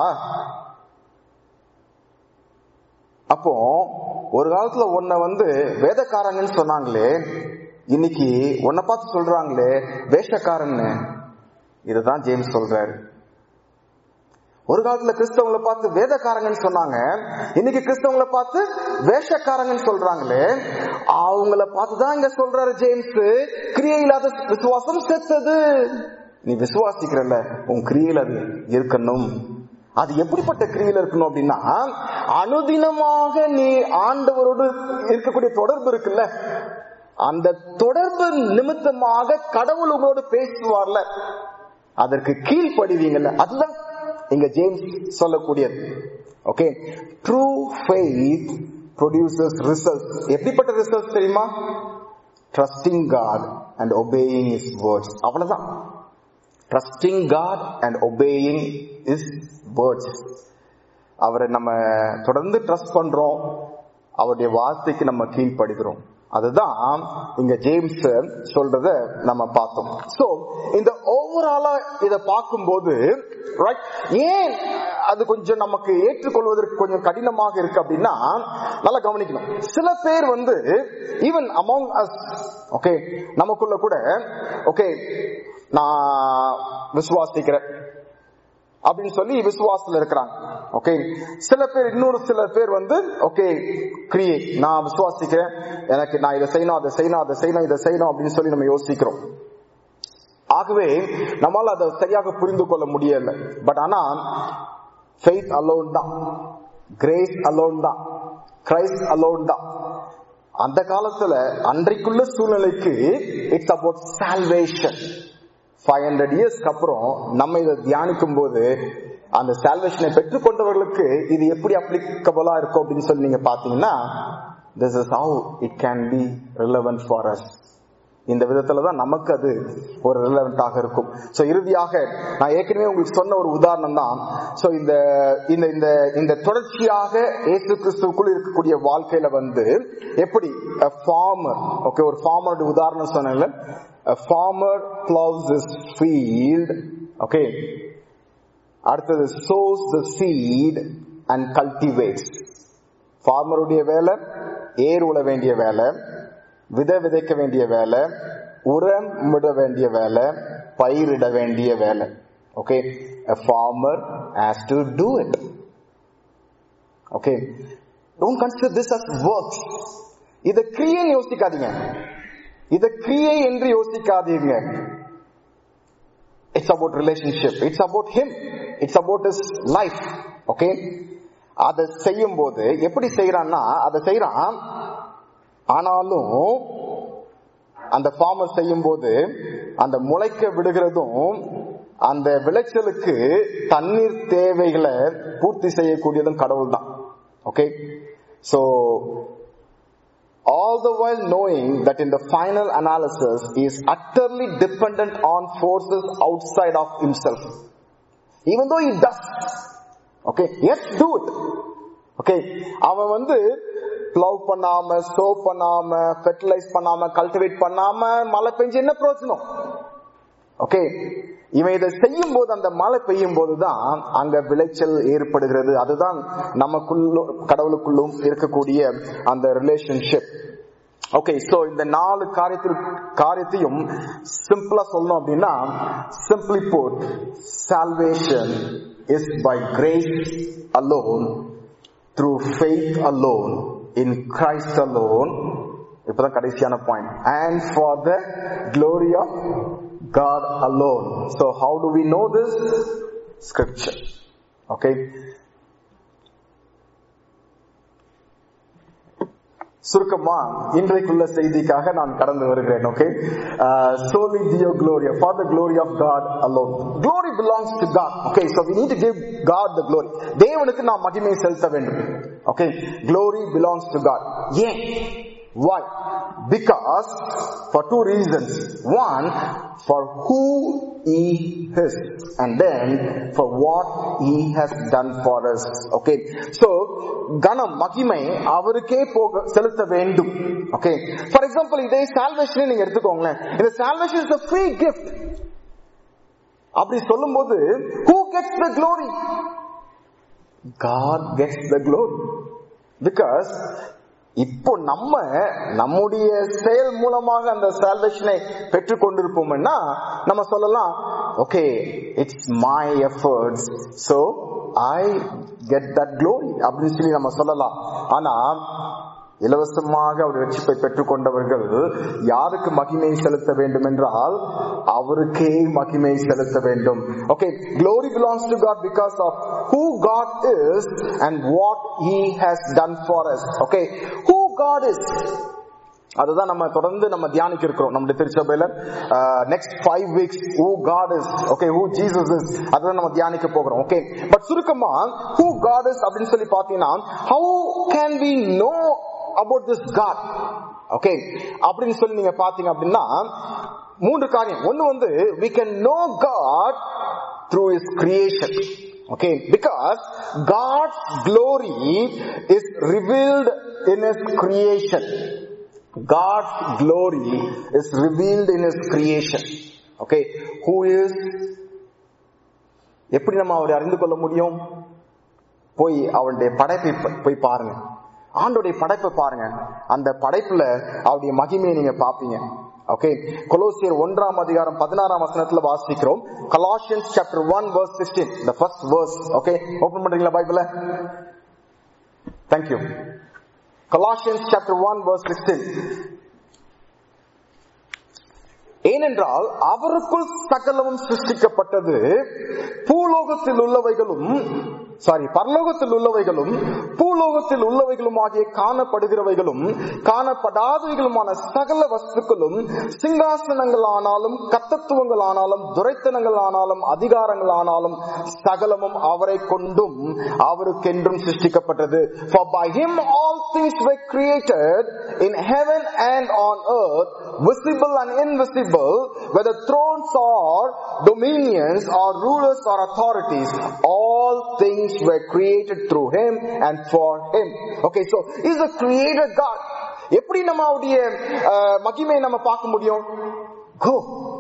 அப்போ ஒரு காலத்துல உன்னை வந்து வேதக்காரங்கன்னு சொன்னாங்களே இன்னைக்கு உன்னை பார்த்து சொல்றாங்களே வேஷக்காரன்னு இதுதான் ஜேம்ஸ் சொல்றாரு ஒரு காலத்துல கிறிஸ்தவங்களை பார்த்து வேதக்காரங்கன்னு சொன்னாங்க இன்னைக்கு கிறிஸ்தவங்களை பார்த்து வேஷக்காரங்கன்னு சொல்றாங்களே அவங்கள பார்த்துதான் இங்க சொல்றாரு ஜேம்ஸ் கிரியை இல்லாத விசுவாசம் செத்தது நீ விசுவாசிக்கிறல்ல உன் கிரியையில் அது இருக்கணும் அது எப்படிப்பட்ட கிரியில இருக்கணும் அப்படின்னா அனுதினமாக நீ ஆண்டவரோடு இருக்கக்கூடிய தொடர்பு இருக்குல்ல அந்த தொடர்பு நிமித்தமாக கடவுள் உங்களோடு பேசுவார்ல அதற்கு கீழ்ப்படுவீங்கல்ல அதுதான் இங்க ஜேம்ஸ் சொல்லக்கூடியது okay true faith producers results எப்படிப்பட்ட ரிசல்ட்ஸ் தெரியுமா trusting God and obeying his words அவ்வளவுதான் trusting God and obeying his words அவரை நம்ம தொடர்ந்து ட்ரஸ்ட் பண்றோம் அவருடைய வார்த்தைக்கு நம்ம கீழ்ப்படுகிறோம் அதுதான் இங்க ஜேம்ஸ் சொல்றத நம்ம பார்த்தோம் சோ இந்த ஓவராலா இத பார்க்கும்போது ஏன் அது கொஞ்சம் நமக்கு ஏற்றுக்கொள்வதற்கு கொஞ்சம் கடினமாக இருக்கு அப்படின்னா நல்லா கவனிக்கணும் சில பேர் வந்து ஈவன் அமௌங் அஸ் ஓகே நமக்குள்ள கூட ஓகே நான் விசுவாசிக்கிறேன் அப்படின்னு சொல்லி விசுவாசத்துல இருக்கிறாங்க ஓகே சில பேர் இன்னொரு சில பேர் வந்து ஓகே கிரியை நான் விசுவாசிக்கிறேன் எனக்கு நான் இதை செய்யணும் அதை செய்யணும் அதை செய்யணும் இதை செய்யணும் அப்படின்னு சொல்லி நம்ம யோசிக்கிறோம் ஆகவே நம்மால அதை சரியாக புரிந்து கொள்ள முடியல பட் ஆனா ஃபெய்த் அலோன் தான் கிரேஸ் அலோன் தான் கிரைஸ்ட் அலோன் தான் அந்த காலத்துல அன்றைக்குள்ள சூழ்நிலைக்கு it's about salvation five hundred இயர்ஸ்க்கு அப்புறம் நம்ம இதை தியானிக்கும் போது அந்த சால்வேஷனை பெற்றுக்கொண்டவர்களுக்கு இது எப்படி அப்ளிகபிளா இருக்கும் அப்படின்னு சொல்லி நீங்க பாத்தீங்கன்னா this is how it can be relevant for us இந்த விதத்துல தான் நமக்கு அது ஒரு ரிலவெண்டாக இருக்கும் சோ இறுதியாக நான் ஏற்கனவே உங்களுக்கு சொன்ன ஒரு உதாரணம் தான் சோ இந்த இந்த இந்த இந்த தொடர்ச்சியாக இயேசு கிறிஸ்துவுக்குள் இருக்கக்கூடிய வாழ்க்கையில வந்து எப்படி ஃபார்மர் ஓகே ஒரு ஃபார்மரோட உதாரணம் சொன்னேன்ல farmer plows his field okay அடுத்தது sows the seed and cultivates ஃபார்மருடைய வேலை ஏர் உழ வேண்டிய வேலை விதை விதைக்க வேண்டிய வேலை உரம் விட வேண்டிய வேலை பயிரிட வேண்டிய வேலை okay a farmer has to do it okay don't consider this as works இத கிரியை யோசிக்காதீங்க இத கிரியை என்று யோசிக்காதீங்க it's about relationship it's about him it's about his life okay அதை செய்யும் போது எப்படி செய்யறான்னா அதை செய்யறான் ஆனாலும் அந்த ஃபார்மர் செய்யும் போது அந்த முளைக்க விடுகிறதும் அந்த விளைச்சலுக்கு தண்ணீர் தேவைகளை பூர்த்தி செய்யக்கூடியதும் கடவுள் தான் okay so all the while knowing that in the final analysis he is utterly dependent on forces outside of himself even though he does okay yes do it okay அவன் வந்து ப்ளவ் பண்ணாம சோ பண்ணாம fertilise பண்ணாம cultivate பண்ணாம மழை பெஞ்சு என்ன பிரயோஜனம் okay இவன் இதை செய்யும் போது அந்த மழை பெய்யும் போதுதான் அங்க விளைச்சல் ஏற்படுகிறது அதுதான் நமக்குள்ளும் கடவுளுக்குள்ளும் இருக்கக்கூடிய அந்த ரிலேஷன்ஷிப் ஓகே சோ இந்த நாலு காரியத்திற்கு காரியத்தையும் சிம்பிளா சொல்லணும் அப்படின்னா simply put salvation is by grace alone through faith alone in Christ alone இப்பதான் கடைசியான point and for the glory of God alone so how do we know this scripture okay சுருக்கமா இன்றைக்குள்ள செய்திக்காக நான் கடந்து வருகிறேன் okay soli Deo gloria for the glory of God alone glory belongs to God okay so we need to give God the glory தேவனுக்கு நாம் மகிமை செலுத்த வேண்டும் okay glory belongs to God ஏன் Why? Because for two reasons. One, for who he is, and then for what he has done for us. Okay. So, கணம் மகிமை அவருக்கே போக செலுத்த வேண்டும் ஓகே ஃபார் எக்ஸாம்பிள் இதே சால்வேஷன் நீங்க எடுத்துக்கோங்களேன் இந்த சால்வேஷன் இஸ் ஃப்ரீ கிஃப்ட் அப்படி சொல்லும்போது who gets the glory God gets the glory because இப்போ நம்ம நம்முடைய செயல் மூலமாக அந்த சால்வேஷனை பெற்றுக் கொண்டிருப்போம்னா நம்ம சொல்லலாம் okay it's my efforts so I get that glory அப்படின்னு சொல்லி நம்ம சொல்லலாம் ஆனா இலவசமாக அவர் ரட்சிப்பை பெற்றுக் கொண்டவர்கள் யாருக்கு மகிமை செலுத்த வேண்டும் என்றால் அவருக்கே மகிமை செலுத்த வேண்டும் okay glory belongs to God because of who God is and what he has done for us okay who God is அதுதான் நம்ம தொடர்ந்து நம்ம தியானிக்க இருக்கிறோம் நம்முடைய திருச்சபையில next five weeks who God is okay who Jesus is அதுதான் நம்ம தியானிக்க போகிறோம் ஓகே பட் சுருக்கமா ஹூ காட் இஸ் அப்படின்னு சொல்லி பாத்தீங்கன்னா how can we know about this God okay அப்படின்னு சொல்லி நீங்க பாத்தீங்க அப்படின்னா மூன்று காரியம் ஒன்னு வந்து we can know God through his creation okay because God's glory is revealed in his creation God's glory is revealed in His creation. Okay, who is எப்படி நம்ம அவரை அறிந்து கொள்ள முடியும் போய் அவருடைய படைப்பை போய் பாருங்க ஆண்டோடைய படைப்பை பாருங்க அந்த படைப்புல அவருடைய மகிமையை நீங்க பாப்பீங்க ஓகே கொலோசியர் ஒன்றாம் அதிகாரம் பதினாறாம் வசனத்துல வாசிக்கிறோம் Colossians chapter one verse sixteen the first verse okay open பண்றீங்களா பைபிள தேங்க்யூ Colossians chapter 1 verse 16 ஏனென்றால் அவருக்குள் சகலமும் சிருஷ்டிக்கப்பட்டது பூலோகத்தில் உள்ளவைகளும் சாரி பரலோகத்தில் உள்ளவைகளும் பூலோகத்தில் உள்ளவைகளும் ஆகிய காணப்படுகிறவைகளும் காணப்படாதவைகளுமான சகல வஸ்துக்களும் சிங்காசனங்கள் ஆனாலும் கத்தத்துவங்கள் ஆனாலும் துரைத்தனங்கள் ஆனாலும் அதிகாரங்கள் ஆனாலும் சகலமும் அவரை கொண்டும் அவருக்கென்றும் சிருஷ்டிக்கப்பட்டது for by him all things were created in heaven and on earth visible and invisible whether thrones or dominions or rulers or authorities all things were created through him and for him okay so is a creator god எப்படி நம்ம அவருடைய அஹ், மகிமையை நம்ம பார்க்க முடியும் go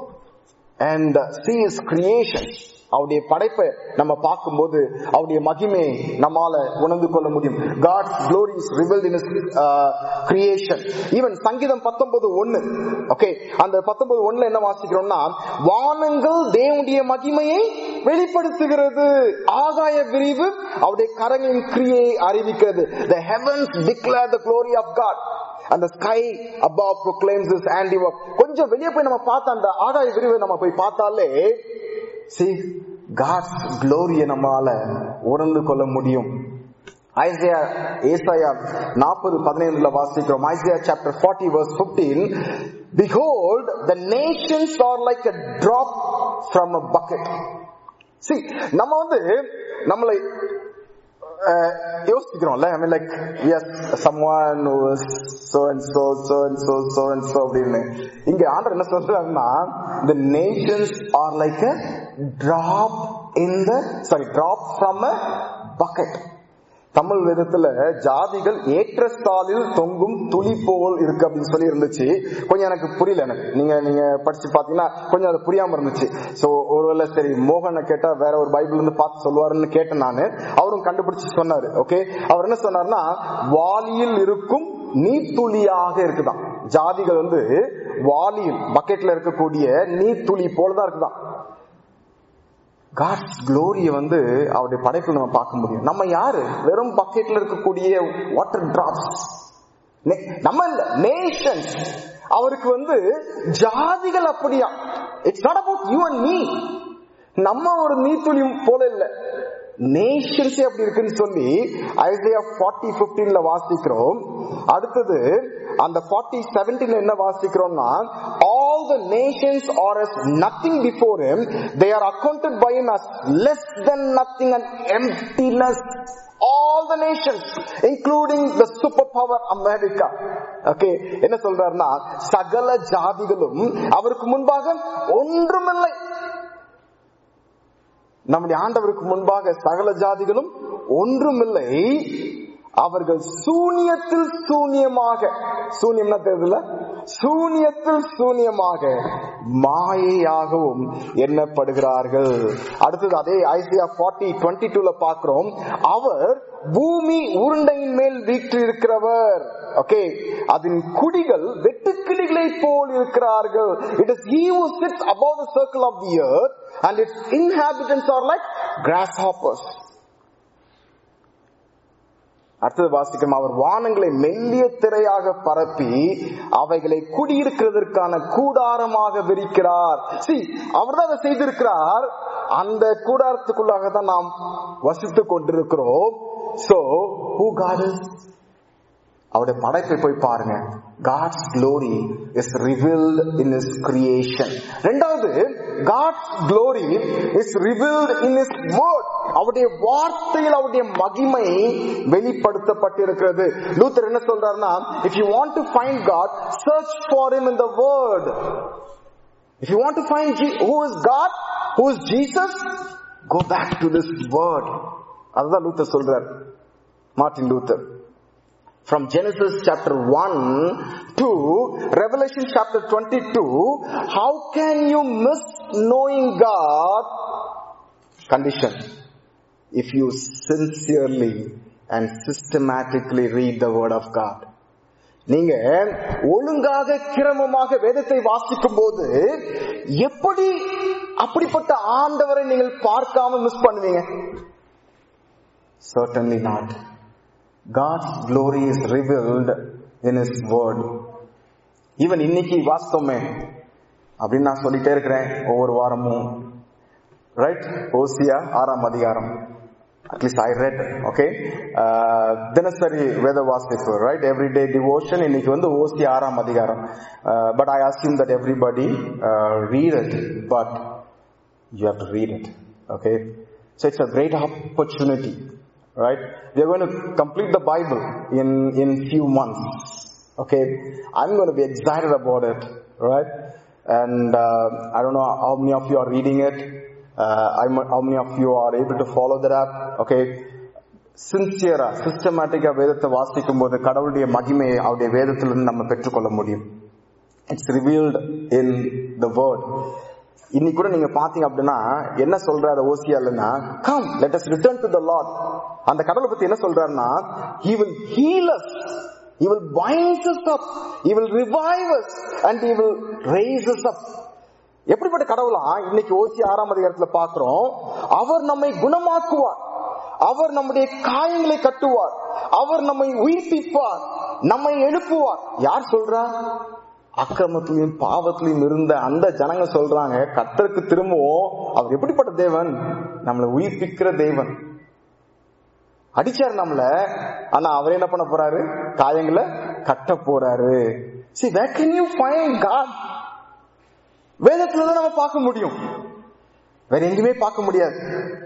and uh, see his creation அவருடைய படைப்பை நம்ம பார்க்கும்போது அவருடைய மகிமையை நம்மால உணர்ந்து கொள்ள முடியும் God's glory is revealed in his uh, creation even சங்கீதம் 19 ஒண்ணு ஓகே அந்த 19 ஒண்ணுல என்ன வாசிக்கிறோம்னா வானங்கள் தேவனுடைய மகிமையை வெளிப்படுத்துகிறது ஆகாய விரிவு அவருடைய கரங்களின் கிரியையை அறிவிக்கிறது the heavens declare the glory of God அந்த sky above proclaims his handiwork கொஞ்சம் வெளியே போய் நம்ம பார்த்த அந்த ஆகாய விரிவை நம்ம போய் பார்த்தாலே see God's glory நம்மால உணர்ந்து கொள்ள முடியும் ஐசியா ஏசாயா நாற்பது பதினைந்துல வாசிக்கிறோம் Isaiah chapter forty verse fifteen behold the nations are like a drop from a bucket see நம்ம வந்து நம்மளை அஹ், யோசிக்கிறோம்ல I mean like as someone so and so so and so so and so அப்படின்னு இங்க ஆண்டர் என்ன சொல்றாருன்னா the nations are like a drop in the sorry drop from a bucket Tamil வேதத்துல ஜாதிகள் ஏற்ற ஸ்தாலில் தொங்கும் துளி போல் இருக்கு அப்படின்னு சொல்லி இருந்துச்சு கொஞ்சம் எனக்கு புரியல எனக்கு நீங்க நீங்க படிச்சு பாத்தீங்கன்னா கொஞ்சம் அது புரியாம இருந்துச்சு சோ ஒருவேளை சரி மோகனை கேட்டா வேற ஒரு பைபிள் இருந்து பார்த்து சொல்லுவாருன்னு கேட்டேன் நானு அவரும் கண்டுபிடிச்சு சொன்னாரு ஓகே அவர் என்ன சொன்னாருன்னா வாலியில் இருக்கும் நீர்த்துளியாக இருக்குதாம் ஜாதிகள் வந்து வாலியில் பக்கெட்ல இருக்கக்கூடிய நீர்த்துளி போலதான் இருக்குதாம் காட்ஸ் க்ளோரிய வந்து அவருடைய படைப்பில் நம்ம பார்க்க முடியும் நம்ம யாரு வெறும் பக்கெட்ல இருக்கக்கூடிய வாட்டர் டிராப்ஸ் நம்ம இல்ல நேஷன்ஸ் அவருக்கு வந்து ஜாதிகள் அப்படியா it's not about you and me நம்ம ஒரு நீத்துளி போல இல்ல நேஷன்ஸே அப்படி இருக்குன்னு சொல்லி ஐசியா ஃபார்ட்டி பிப்டீன்ல வாசிக்கிறோம் அடுத்தது அந்த ஃபார்ட்டி செவன்டீன்ல என்ன வாசிக்கிறோம்னா all the nations are as nothing before him they are accounted by him as less than nothing and emptiness all the nations including the superpower america okay என்ன சொல்றாருன்னா சகல ஜாதிகளும் அவருக்கு முன்பாக ஒன்றுமில்லை நம்முடைய ஆண்டவருக்கு முன்பாக சகல ஜாதிகளும் ஒன்றுமில்லை அவர்கள் சூனியத்தில் சூனியமாக சூனியம்னா தெரியுதுல சூனியத்தில் சூனியமாக மாயையாகவும் எண்ணப்படுகிறார்கள் அடுத்தது அதே ஐசியா ஃபார்ட்டி டுவெண்ட்டி டூல பாக்குறோம் அவர் பூமி உருண்டையின் மேல் வீற்றிருக்கிறவர் ஓகே அதன் குடிகள் வெட்டுக்கிளிகளை போல் இருக்கிறார்கள் it is he who sits above the circle of the earth and its inhabitants are like grasshoppers அடுத்தது வாசிக்கும் அவர் வானங்களை மெல்லிய திரையாக பரப்பி அவைகளை குடியிருக்கிறதற்கான கூடாரமாக விரிக்கிறார் சி அவர் தான் அதை செய்திருக்கிறார் அந்த கூடாரத்துக்குள்ளாக தான் நாம் வசித்துக் கொண்டிருக்கிறோம் சோ who God is அவருடைய படைப்பை போய் பாருங்க God's glory is revealed in his creation ரெண்டாவது God's glory is revealed in his word அவருடைய வார்த்தையில் அவருடைய மகிமை வெளிப்படுத்தப்பட்டிருக்கிறது லூத்தர் என்ன சொல்றாருன்னா if you want to find God search for him in the word if you want to find Je- who is God who is Jesus go back to this word அதுதான் Luther சொல்றார் Martin Luther from Genesis chapter 1 to Revelation chapter 22, how can you miss knowing God? Condition. If you sincerely and systematically read the word of God. நீங்க ஒழுங்காக கிரமமாக வேதத்தை வாசிக்கும் போது எப்படி அப்படிப்பட்ட ஆண்டவரை நீங்கள் பார்க்காம மிஸ் பண்ணுவீங்க certainly not God's glory is revealed in His word. Even இன்னைக்கு வாஸ்தவமே அப்படின்னு நான் சொல்லிட்டே இருக்கிறேன் ஒவ்வொரு வாரமும் ரைட் ஓசியா ஆறாம் அதிகாரம் அட்லீஸ்ட் ஐ ரெட் ஓகே தினசரி வேத வாசிப்பு ரைட் எவ்ரிடே டிவோஷன் இன்னைக்கு வந்து ஓசி ஆறாம் அதிகாரம் but I assume that everybody read it but you have to read it. Okay? So it's a great opportunity. Right? We are going to complete the Bible in, in few months. Okay? I'm going to be excited about it. Right? And uh, I don't know how many of you are reading it. Uh, I'm, how many of you are able to follow that up. Okay? சின்சியரா சிஸ்டமேட்டிக்கா வேதத்தை வாசிக்கும் போது கடவுளுடைய மகிமையை அவருடைய வேதத்திலிருந்து நம்ம பெற்றுக்கொள்ள முடியும் it's revealed in the word இன்னைக்கு கூட நீங்க பாத்தீங்க அப்படின்னா என்ன சொல்றாரு ஓசியாலன்னா come let us return to the Lord அந்த கடவுளை பத்தி என்ன சொல்றாருன்னா he will heal us he will bind us up he will revive us and he will raise us up எப்படிப்பட்ட கடவுளா இன்னைக்கு ஓசி ஆறாம் அதிகாரத்துல பாக்குறோம் அவர் நம்மை குணமாக்குவார் அவர் நம்முடைய காயங்களை கட்டுவார் அவர் நம்மை உயிர்ப்பிப்பார் நம்மை எழுப்புவார் யார் சொல்றா அக்கிரமத்திலையும் பாவத்திலையும் இருந்த அந்த ஜனங்க சொல்றாங்க கத்தருக்கு திரும்பவும் அவர் எப்படிப்பட்ட தேவன் நம்மளை உயிர்ப்பிக்கிற தேவன் அடிச்சார் நம்மள ஆனா அவர் என்ன பண்ண போறாரு காயங்களை கட்ட போறாரு see where can you find god வேதத்துல தான் நம்ம பார்க்க முடியும் வேற எங்கேயுமே பார்க்க முடியாது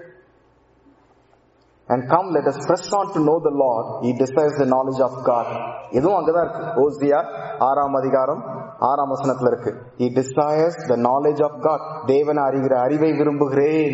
and come let us press on to know the lord he desires the knowledge of god இதுவும் அங்கதான் இருக்கு ஓசியா ஆறாம் அதிகாரம் ஆறாம் வசனத்துல இருக்கு he desires the knowledge of god தேவன் அறிகிற அறிவை விரும்புகிறேன்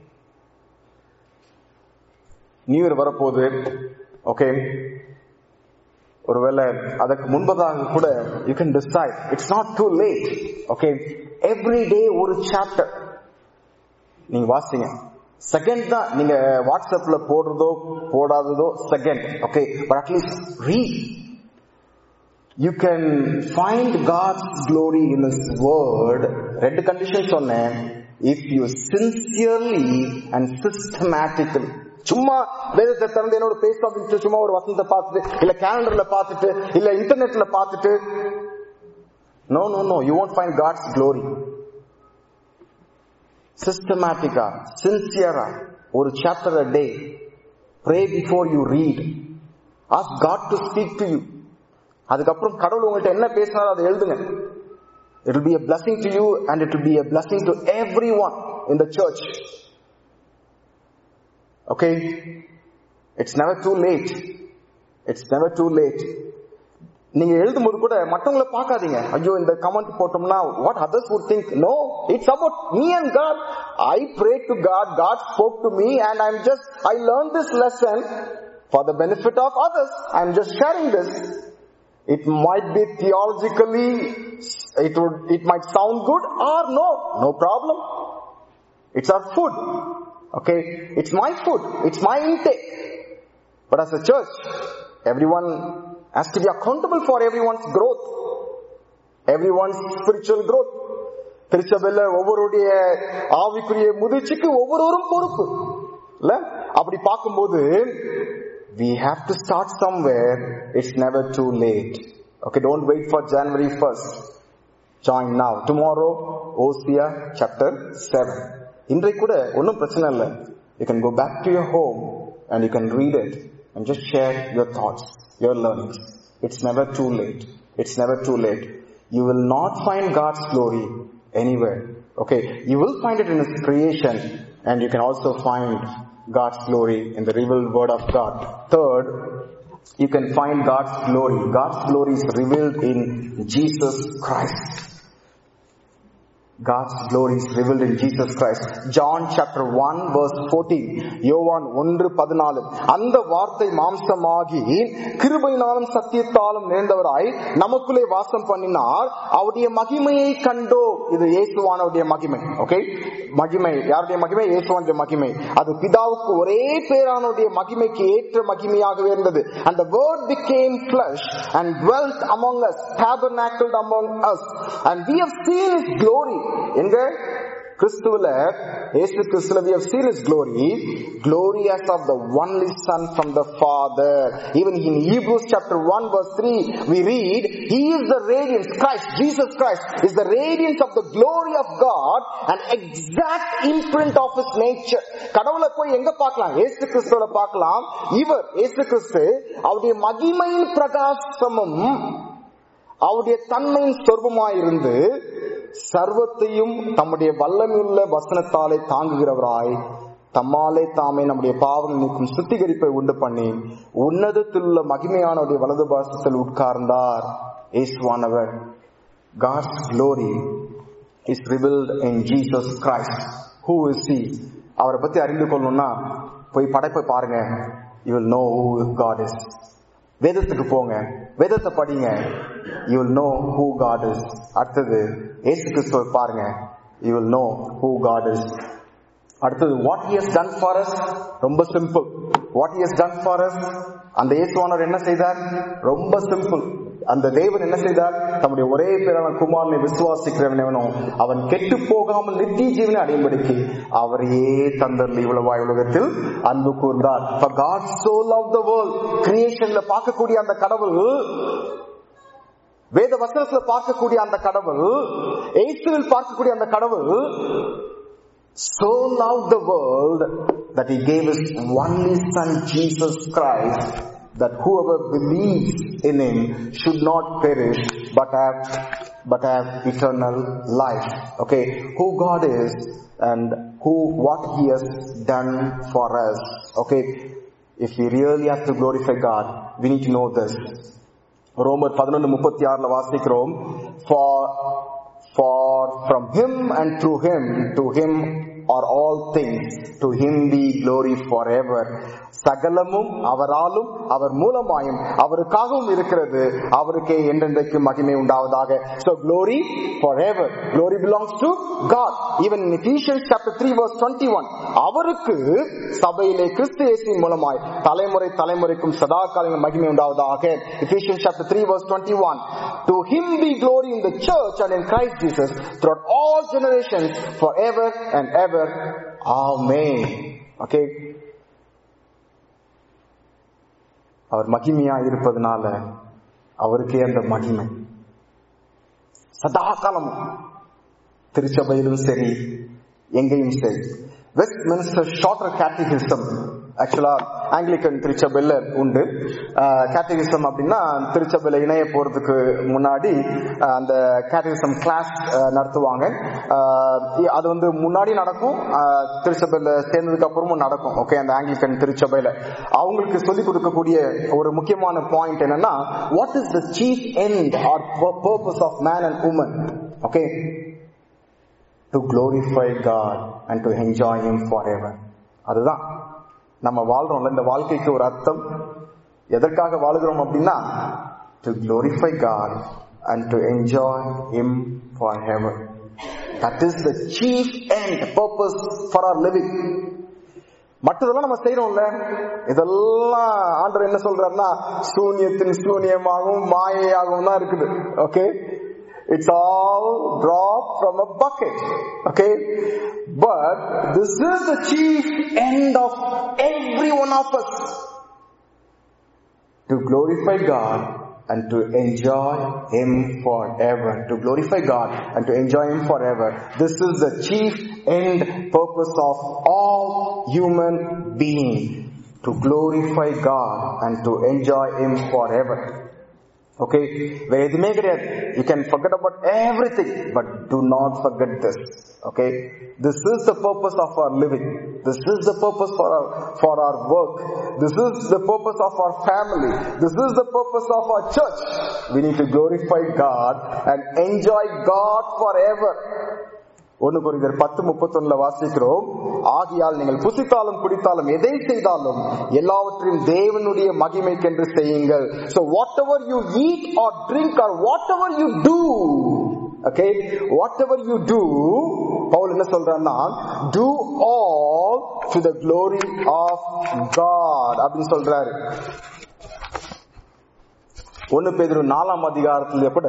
நியூ இயர் வரப்போகுது ஓகே ஒருவேளை அதற்கு முன்பதாக கூட you can decide it's not too late okay every day ஒரு சாப்டர் நீங்க வாசிங்க செகண்ட் தான் நீங்க வாட்ஸ்அப்ல போடுறதோ போடாததோ second okay but at least read you can find God's glory in his word ரெண்டு கண்டிஷன் சொன்னேன் if you sincerely and systematically சும்மா வேதத்தை திறந்து என்னோட பேஸ் அப்படின்னு சும்மா ஒரு வசனத்தை பார்த்துட்டு இல்ல கேலண்டர்ல பார்த்துட்டு இல்ல இன்டர்நெட்ல பார்த்துட்டு no no no you won't find God's glory சிஸ்டமேட்டிக்கா சின்சியரா ஒரு chapter a day pray before you read ask God to speak to you அதுக்கப்புறம் கடவுள் உங்கள்கிட்ட என்ன பேசினாரோ அதை எழுதுங்க it will be a blessing to you and it will be a blessing to everyone in the church okay it's never too late it's never too late நீங்க எழுதும்போது கூட மற்றவங்கள பார்க்காதீங்க ஐயோ இந்த கமெண்ட் போட்டோம்னா what others would think no it's about me and God I pray to God God spoke to me and I am just I learn this lesson for the benefit of others I am just sharing this it might be theologically it would it might sound good or no no problem it's our food okay it's my food it's my intake but as a church everyone has to be accountable for everyone's growth everyone's spiritual growth திருச்சபையில ஒவ்வொருடைய ஆவிக்குரிய முதிர்ச்சிக்கு ஒவ்வொருவரும் பொறுப்பு இல்ல அப்படி பார்க்கும்போது we have to start somewhere it's never too late okay don't wait for january 1st join now tomorrow osea chapter 7 இன்றைக்கு கூட ஒன்றும் பிரச்சனை இல்லை you can go back to your home and you can read it and just share your thoughts your learnings it's never too late it's never too late you will not find god's glory anywhere okay you will find it in his creation and you can also find God's glory in the revealed word of God. Third, you can find God's glory. God's glory is revealed in Jesus Christ. God's glory is revealed in Jesus Christ. John chapter 1 verse 14. யோவான் ஒன்று பதினாலு அந்த வார்த்தை மாம்சமாகி கிருபையினாலும் சத்தியத்தாலும் நிறைந்தவராய் நமக்குள்ளே வாசம் பண்ணினார் அவருடைய மகிமையை கண்டோ இது இயேசுவானுடைய மகிமை ஓகே மகிமை யாருடைய மகிமை இயேசுவானுடைய மகிமை அது பிதாவுக்கு ஒரே பேரானுடைய மகிமைக்கு ஏற்ற மகிமையாகவே இருந்தது and the word became flesh and dwelt among us tabernacled among us and we have seen his glory எங்க கிறிஸ்துவில இயேசு கிறிஸ்துல we have seen his glory glory as of the only son from the father even in hebrews chapter 1 verse 3 we read he is the radiance christ jesus christ is the radiance of the glory of god and exact imprint of his nature கடவுளை போய் எங்க பார்க்கலாம் இயேசு கிறிஸ்துவ பார்க்கலாம் இவர் இயேசு கிறிஸ்து அவருடைய மகிமையின் பிரகாசமும் அவருடைய தன்மையின் சொர்பமாயிருந்து சர்வத்தையும் தம்முடைய வல்லமையுள்ள வசனத்தாலே தாங்குகிறவராய் தம்மாலே தாமே நம்முடைய பாவங்கள் நீக்கும் சுத்திகரிப்பை உண்டு பண்ணி உன்னதத்தில் உள்ள மகிமையானவருடைய வலது பாசத்தில் உட்கார்ந்தார் இயேசுவானவர் God's glory is revealed in Jesus Christ. Who is he? அவரை பத்தி அறிந்து கொள்ளணும்னா போய் படைப்பை பாருங்க you will know who God is. வேதத்துக்கு போங்க வேதத்தை படிங்க you will know who God is. அடுத்தது இயேசு கிறிஸ்துவை பாருங்க you will know who God is. அடுத்தது what he has done for us ரொம்ப simple what he has done for us அந்த இயேசுவானவர் என்ன செய்தார் ரொம்ப சிம்பிள் அந்த தேவன் என்ன செய்தார் தம்முடைய ஒரே பேரான குமாரனை விசுவாசிக்கிறவனும் அவன் கெட்டு போகாமல் நித்திய ஜீவனை அடையும்படிக்கு அவரையே தந்தர்ல இவ்வளவாய் உலகத்தில் அன்பு கூர்ந்தார் for God so loved the world கிரியேஷன்ல பார்க்கக்கூடிய அந்த கடவுள் வேத வசனத்துல பார்க்கக்கூடிய அந்த கடவுள் எய்சுவில் பார்க்கக்கூடிய அந்த கடவுள் so loved the world that he gave his only son Jesus Christ that whoever believes in him should not perish but have but have eternal life okay who god is and who what he has done for us okay if we really have to glorify god we need to know this ரோமர் பதினொன்று முப்பத்தி ஆறுல வாசிக்கிறோம் for for from him and through him to him are all things to him be glory forever சகலமும் அவராலும் அவர் மூலமாயும் அவருக்காகவும் இருக்கிறது அவருக்கே என்றென்றைக்கு மகிமை உண்டாவதாக so glory forever glory belongs to god even in ephesians chapter 3 verse 21 அவருக்கு சபையிலே கிறிஸ்து இயேசுவின் மூலமாய் தலைமுறை தலைமுறைக்கும் சதா காலம் மகிமை உண்டாவதாக ephesians chapter 3 verse 21 to him be glory in the church and in christ jesus throughout all generations forever and ever amen okay அவர் மகிமையா இருப்பதனால அவருக்கே அந்த மகிமை சதா காலமும் திருச்சபையிலும் சரி எங்கேயும் சரி Westminster shorter catechism actually Anglican திருச்சபையில உண்டு கேட்டகிசம் அப்படின்னா திருச்சபையில இணைய போறதுக்கு முன்னாடி அஹ், அந்த கேட்டகிசம் கிளாஸ் நடத்துவாங்க அஹ், அது வந்து முன்னாடி நடக்கும் அஹ், திருச்சபையில சேர்ந்ததுக்கு அப்புறமும் நடக்கும் ஓகே அந்த ஆங்கிலிக்கன் திருச்சபையில அவங்களுக்கு சொல்லிக் கொடுக்கக்கூடிய ஒரு முக்கியமான பாயிண்ட் என்னன்னா what is the chief end or purpose of man and woman okay to glorify God and to enjoy Him forever. அதுதான் நம்ம வாழ்றோம்ல இந்த வாழ்க்கைக்கு ஒரு அர்த்தம் எதற்காக வாழுகிறோம் அப்படின்னா to glorify God and to enjoy Him forever. That is the chief end purpose for our living. மற்றதெல்லாம் நம்ம செய்யறோம்ல இதெல்லாம் ஆண்டவர் என்ன சொல்றாருன்னா சூனியத்தின் சூனியமாகவும் மாயையாகவும் தான் இருக்குது okay it's all drop from a bucket okay but this is the chief end of every one of us to glorify God and to enjoy Him forever. To glorify God and to enjoy Him forever. This is the chief end purpose of all human being. To glorify God and to enjoy Him forever. Okay, வேற எதுவுமே கிடையாது you can forget about everything but do not forget this okay this is the purpose of our living this is the purpose for our for our work this is the purpose of our family this is the purpose of our church we need to glorify god and enjoy god forever ஒன்னு குறிதர் பத்து முப்பத்தொன்னுல வாசிக்கிறோம் ஆகியால் நீங்கள் புசித்தாலும் குடித்தாலும் எதை செய்தாலும் எல்லாவற்றையும் தேவனுடைய மகிமைக்கென்று செய்யுங்கள் so whatever you eat or drink or whatever you do okay whatever you do Pavul என்ன சொல்றான்னா do all to the glory of God அப்படின்னு சொல்றாரு ஒன்னு பேதுரு நாலாம் அதிகாரத்துல கூட ஃபர்ஸ்ட்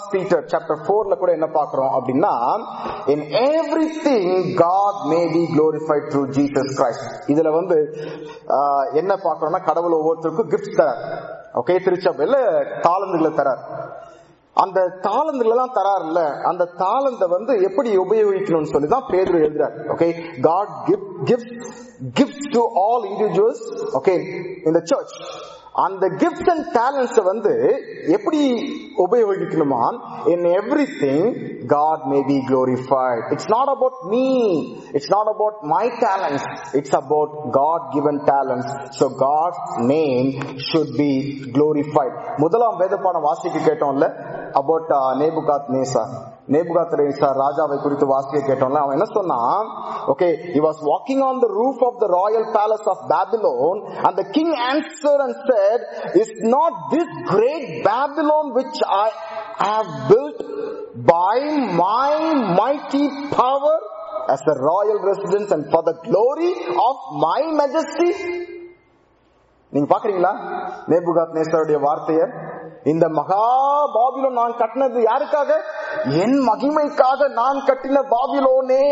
ஃபர்ஸ்ட் பீட்டர் சாப்டர் ஃபோர்ல கூட என்ன பாக்குறோம் அப்படின்னா in everything God may be glorified through Jesus Christ இதுல வந்து ஆஹ், என்ன பாக்குறோம்னா கடவுள் ஒவ்வொருத்தருக்கும் கிஃப்ட் தரார் ஓகே திருச்சபையில தாளந்துகளை தரார் அந்த தாளந்துகள் எல்லாம் தராருல்ல அந்த தாளந்தை வந்து எப்படி உபயோகிக்கணும்னு சொல்லி தான் பேதுரு எழுதுறார் okay God gift gift to all individuals okay இந்த சர்ச் அந்த கிஃப்ட்ஸ் அண்ட் டேலண்ட்ஸ் வந்து எப்படி உபயோகிக்கணுமா in everything God may be glorified it's not about me it's not about my talents it's about God given talents so God name should be glorified முதலாம் வேத பாடம் வாசிக்க கேட்டோம்ல about நேபுகாத் நேசா நேபுகாத் நேசா ராஜாவை குறித்து வாசிக்க கேட்டோம்ல அவன் என்ன சொன்னான் okay he was walking on the roof of the royal palace of babylon and the king answered and said is not this great babylon which i have built by my mighty power as a royal residence and for the glory of my majesty நீங்க பாக்குறீங்களா நேபுகாத் நேசருடைய வார்த்தைய இந்த மகா Babylon நான் கட்டினது யாருக்காக என் மகிமைக்காக நான் கட்டின பாபிலோனே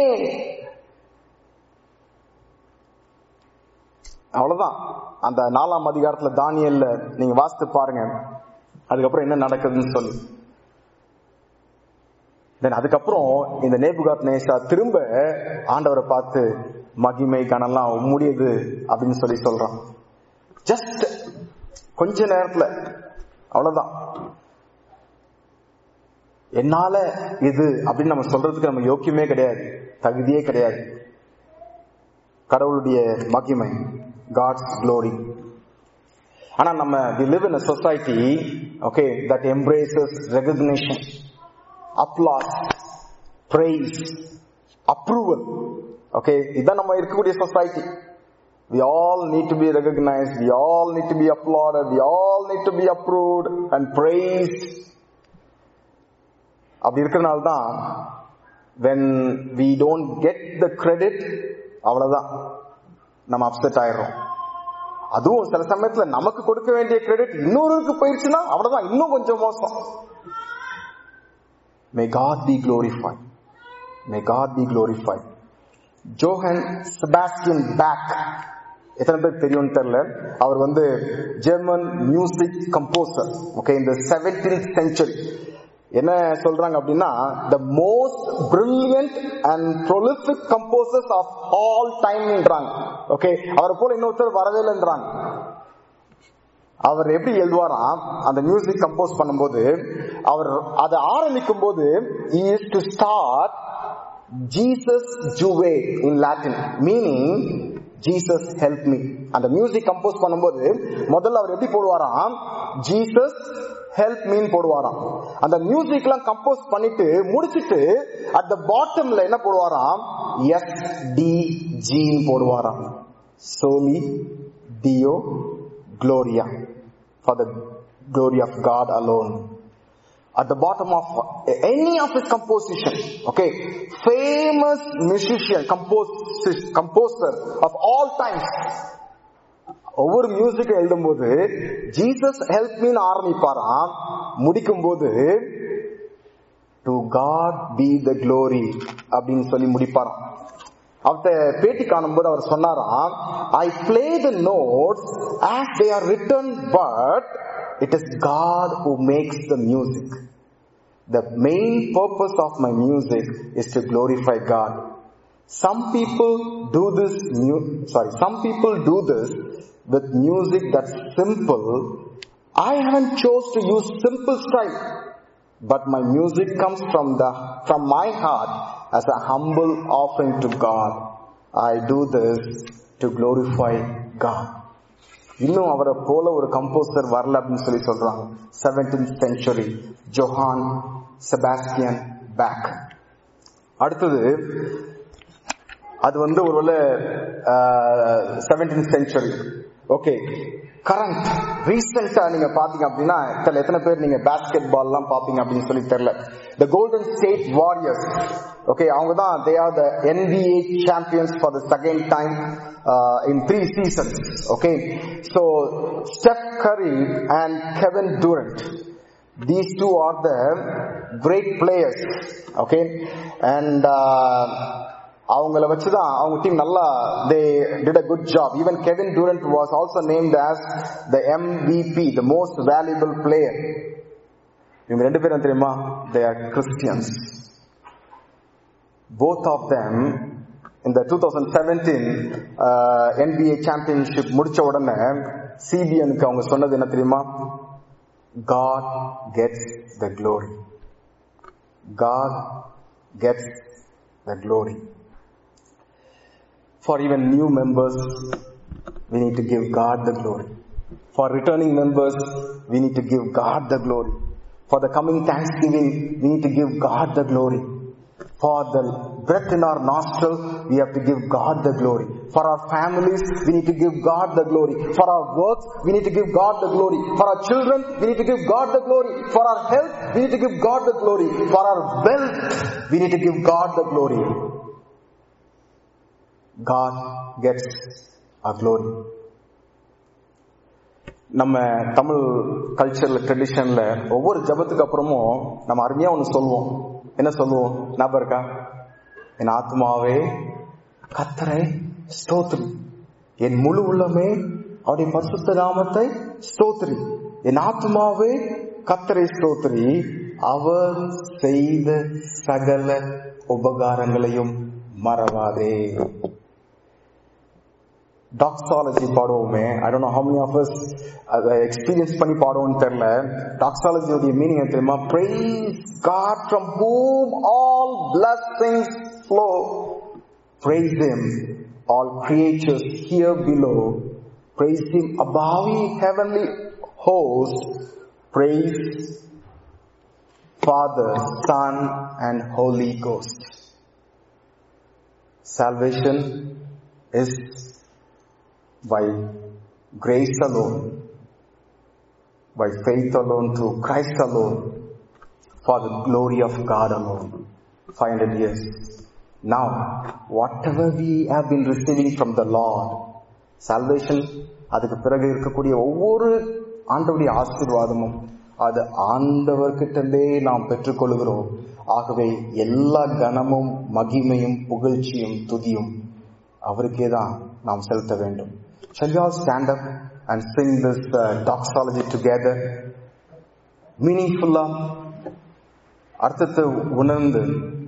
அவ்வளவுதான் அந்த நாலாம் அதிகாரத்துல தானியல்ல நீங்க வாசித்து பாருங்க அதுக்கப்புறம் என்ன நடக்குதுன்னு சொல்லி தென் அதுக்கப்புறம் இந்த நேபுகாத் நேசா திரும்ப ஆண்டவரை பார்த்து மகிமை கனெல்லாம் முடியுது அப்படின்னு சொல்லி சொல்றான் ஜஸ்ட் கொஞ்ச நேரத்துல அவ்வளவுதான் என்னால இது அப்படின்னு நம்ம சொல்றதுக்கு நம்ம யோக்கியமே கிடையாது தகுதியே கிடையாது கடவுளுடைய மகிமை காட்ஸ் glory ஆனா நம்ம we live in a society okay that embraces recognition applause praise approval okay இதான் நம்ம இருக்கக்கூடிய society We all need to be recognized. We all need to be applauded. We all need to be approved and praised. அப்படி இருக்கிறனால தான் when we don't get the credit அவ்வளவுதான் நம்ம upset ஆயிடுறோம் அதுவும் சில சமயத்துல நமக்கு கொடுக்க வேண்டிய கிரெடிட் இன்னொருக்கு போயிருச்சுன்னா அவ்வளவுதான் இன்னும் கொஞ்சம் மோசம் may God be glorified may God be glorified Johann Sebastian Bach எத்தனை பேர் தெரியும்னு தெரியல அவர் வந்து ஜெர்மன் மியூசிக் கம்போசர் ஓகே இந்த செவன்டீன்த் செஞ்சுரி என்ன சொல்றாங்க அப்படின்னா the most brilliant and prolific composers of all டைம்ன்றாங்க ஓகே அவரை போல இன்னொருத்தர் வரவே இல்லைன்றாங்க அவர் எப்படி எழுதுவாராம் அந்த மியூசிக் கம்போஸ் பண்ணும்போது அவர் அதை ஆரம்பிக்கும் போது is to start Jesus juva in Latin meaning Jesus help me அந்த மியூசிக் கம்போஸ் பண்ணும்போது முதல்ல அவர் எப்படி போடுவாராம் ஜீசஸ் ஹெல்ப் மீன் போடுவாராம் அந்த மியூசிக் எல்லாம் கம்போஸ் பண்ணிட்டு முடிச்சிட்டு அட் த பாட்டம்ல என்ன போடுவாராம் எஸ் டி ஜின்னு போடுவாராம் soli deo gloria for the glory of God alone. At the bottom of any of his composition, okay, famous musician, composer, composer of all times, ஒவ்வொரு music எழுதும்போது Jesus help மீன் ஆரம்பிப்பாராம் முடிக்கும் போது to God be the glory அப்படின்னு சொல்லி முடிப்பாராம் அவர்கிட்ட பேட்டி காணும்போது அவர் சொன்னாராம் I play the notes as they are written but it is God who makes the music the main purpose of my music is to glorify God. Some people do this, mu- sorry, some people do this with music that's simple. I haven't chose to use simple style, but my music comes from the from my heart as a humble offering to God. I do this to glorify God. இன்னும் அவரை போல ஒரு composer வரல அப்படின்னு சொல்லி சொல்றாங்க seventeenth century Johann Sebastian Bach அடுத்தது அது வந்து ஒருவேளை செவன்டீன் செஞ்சுரி ஓகே கரண்ட் ரீசெண்டா நீங்க பாத்தீங்க அப்படின்னா தெரியல எத்தனை பேர் நீங்க பேஸ்கெட் பால் எல்லாம் பாப்பீங்க அப்படின்னு சொல்லி தெரியல the Golden State Warriors okay அவங்க தான் they are the NBA champions for the second time in three seasons okay so Steph Curry and Kevin Durant these two are the great players okay and uh, அவங்கள வச்சுதான் அவங்க team நல்லா they did a good job even Kevin Durant was also named as the MVP the most valuable player இவங்க ரெண்டு பேரும் தெரியுமா they are Christians both of them in the 2017 uh, NBA championship முடிச்ச உடனே சிபிஎனுக்கு அவங்க சொன்னது என்ன தெரியுமா God gets the glory God gets the glory for even new members we need to give God the glory for returning members we need to give God the glory for the coming thanksgiving we need to give God the glory for the breath in our nostril, we have to give God the glory. For our families, we need to give God the glory. For our works, we need to give God the glory. For our children, we need to give God the glory. For our health, we need to give God the glory. For our wealth, we need to give God the glory. God gets our glory. நம்ம தமிழ் கல்ச்சர்ல ட்ரெடிஷன்ல ஒவ்வொரு ஜபத்துக்கு அப்புறமும் நம்ம அருமையா ஒண்ணு சொல்லுவோம் என்ன சொல்லுவோம் ஞாபகம் இருக்கா என் ஆத்மாவே கத்தரை ஸ்தோத்ரி என் முழு உள்ளமே அவருடைய பரிசுத்த நாமத்தை ஸ்தோத்ரி என் ஆத்மாவே கத்தரை ஸ்தோத்ரி அவர் செய்த சகல உபகாரங்களையும் மறவாதே டாக்ஸாலஜி பாடுவோமே I don't know how many of us அதை எக்ஸ்பீரியன்ஸ் பண்ணி பாடுவோம்னு தெரியல டாக்ஸாலஜியோடைய மீனிங் தெரியுமா praise God from whom all blessings flow praise him all creatures here below praise him above the heavenly host praise Father Son and Holy Ghost salvation is by grace alone, by faith alone, through Christ alone, for the glory of God alone. 500 years. Now, whatever we have been receiving from the Lord, salvation, அதுக்கு பிறகு இருக்கக்கூடிய ஒவ்வொரு ஆண்டவருடைய ஆசீர்வாதமும் அது ஆண்டவர்கிட்டே நாம் பெற்றுக்கொள்கிறோம் ஆகவே எல்லா கனமும் மகிமையும் புகழ்ச்சியும் துதியும் அவருக்கே தான் நாம் செலுத்த வேண்டும் Shall we all stand up and sing this uh, doxology together? மீனிங்ஃபுல்லா அர்த்தத்தை உணர்ந்து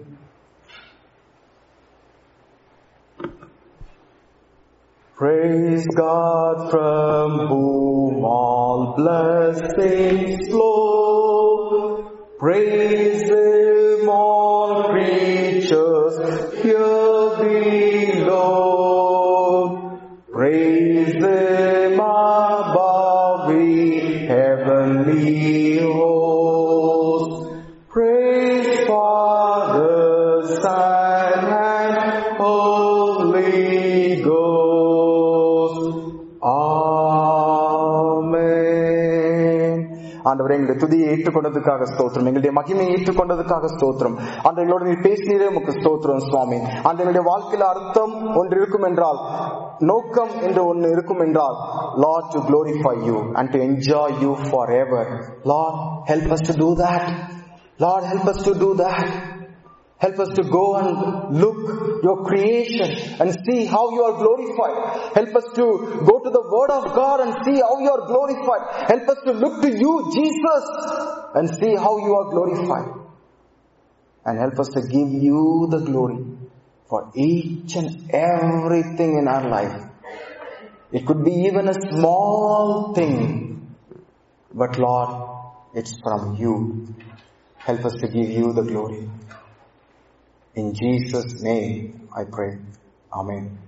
Praise God from whom all blessings flow. Praise Him all creatures here below. Praise Him above the heavenly host. Praise Father, Son, and Holy Ghost. Amen. ஆண்டவரே எங்களுடைய துதியை ஏற்றுக்கொண்டதுக்காக ஸ்தோத்திரம் எங்களுடைய மகிமையை ஏற்றுக்கொண்டதுக்காக ஸ்தோத்திரம் ஆண்டவர்களோடு நீ பேசினீரே உமக்கு ஸ்தோத்திரம் சுவாமி ஆண்டவருடைய வாழ்க்கையில அர்த்தம் ஒன்று இருக்கும் என்றால் நோக்கம் என்று ஒன்று இருக்கும் என்றால் Lord to glorify you and to enjoy you forever. Lord, help us to do that. Lord, help us to do that. Help us to go and look your creation and see how you are glorified. Help us to go to the word of God and see how you are glorified. Help us to look to you, Jesus, and see how you are glorified. And help us to give you the glory for each and everything in our life. It could be even a small thing, but Lord, it's from you. Help us to give you the glory. In Jesus' name I pray. Amen.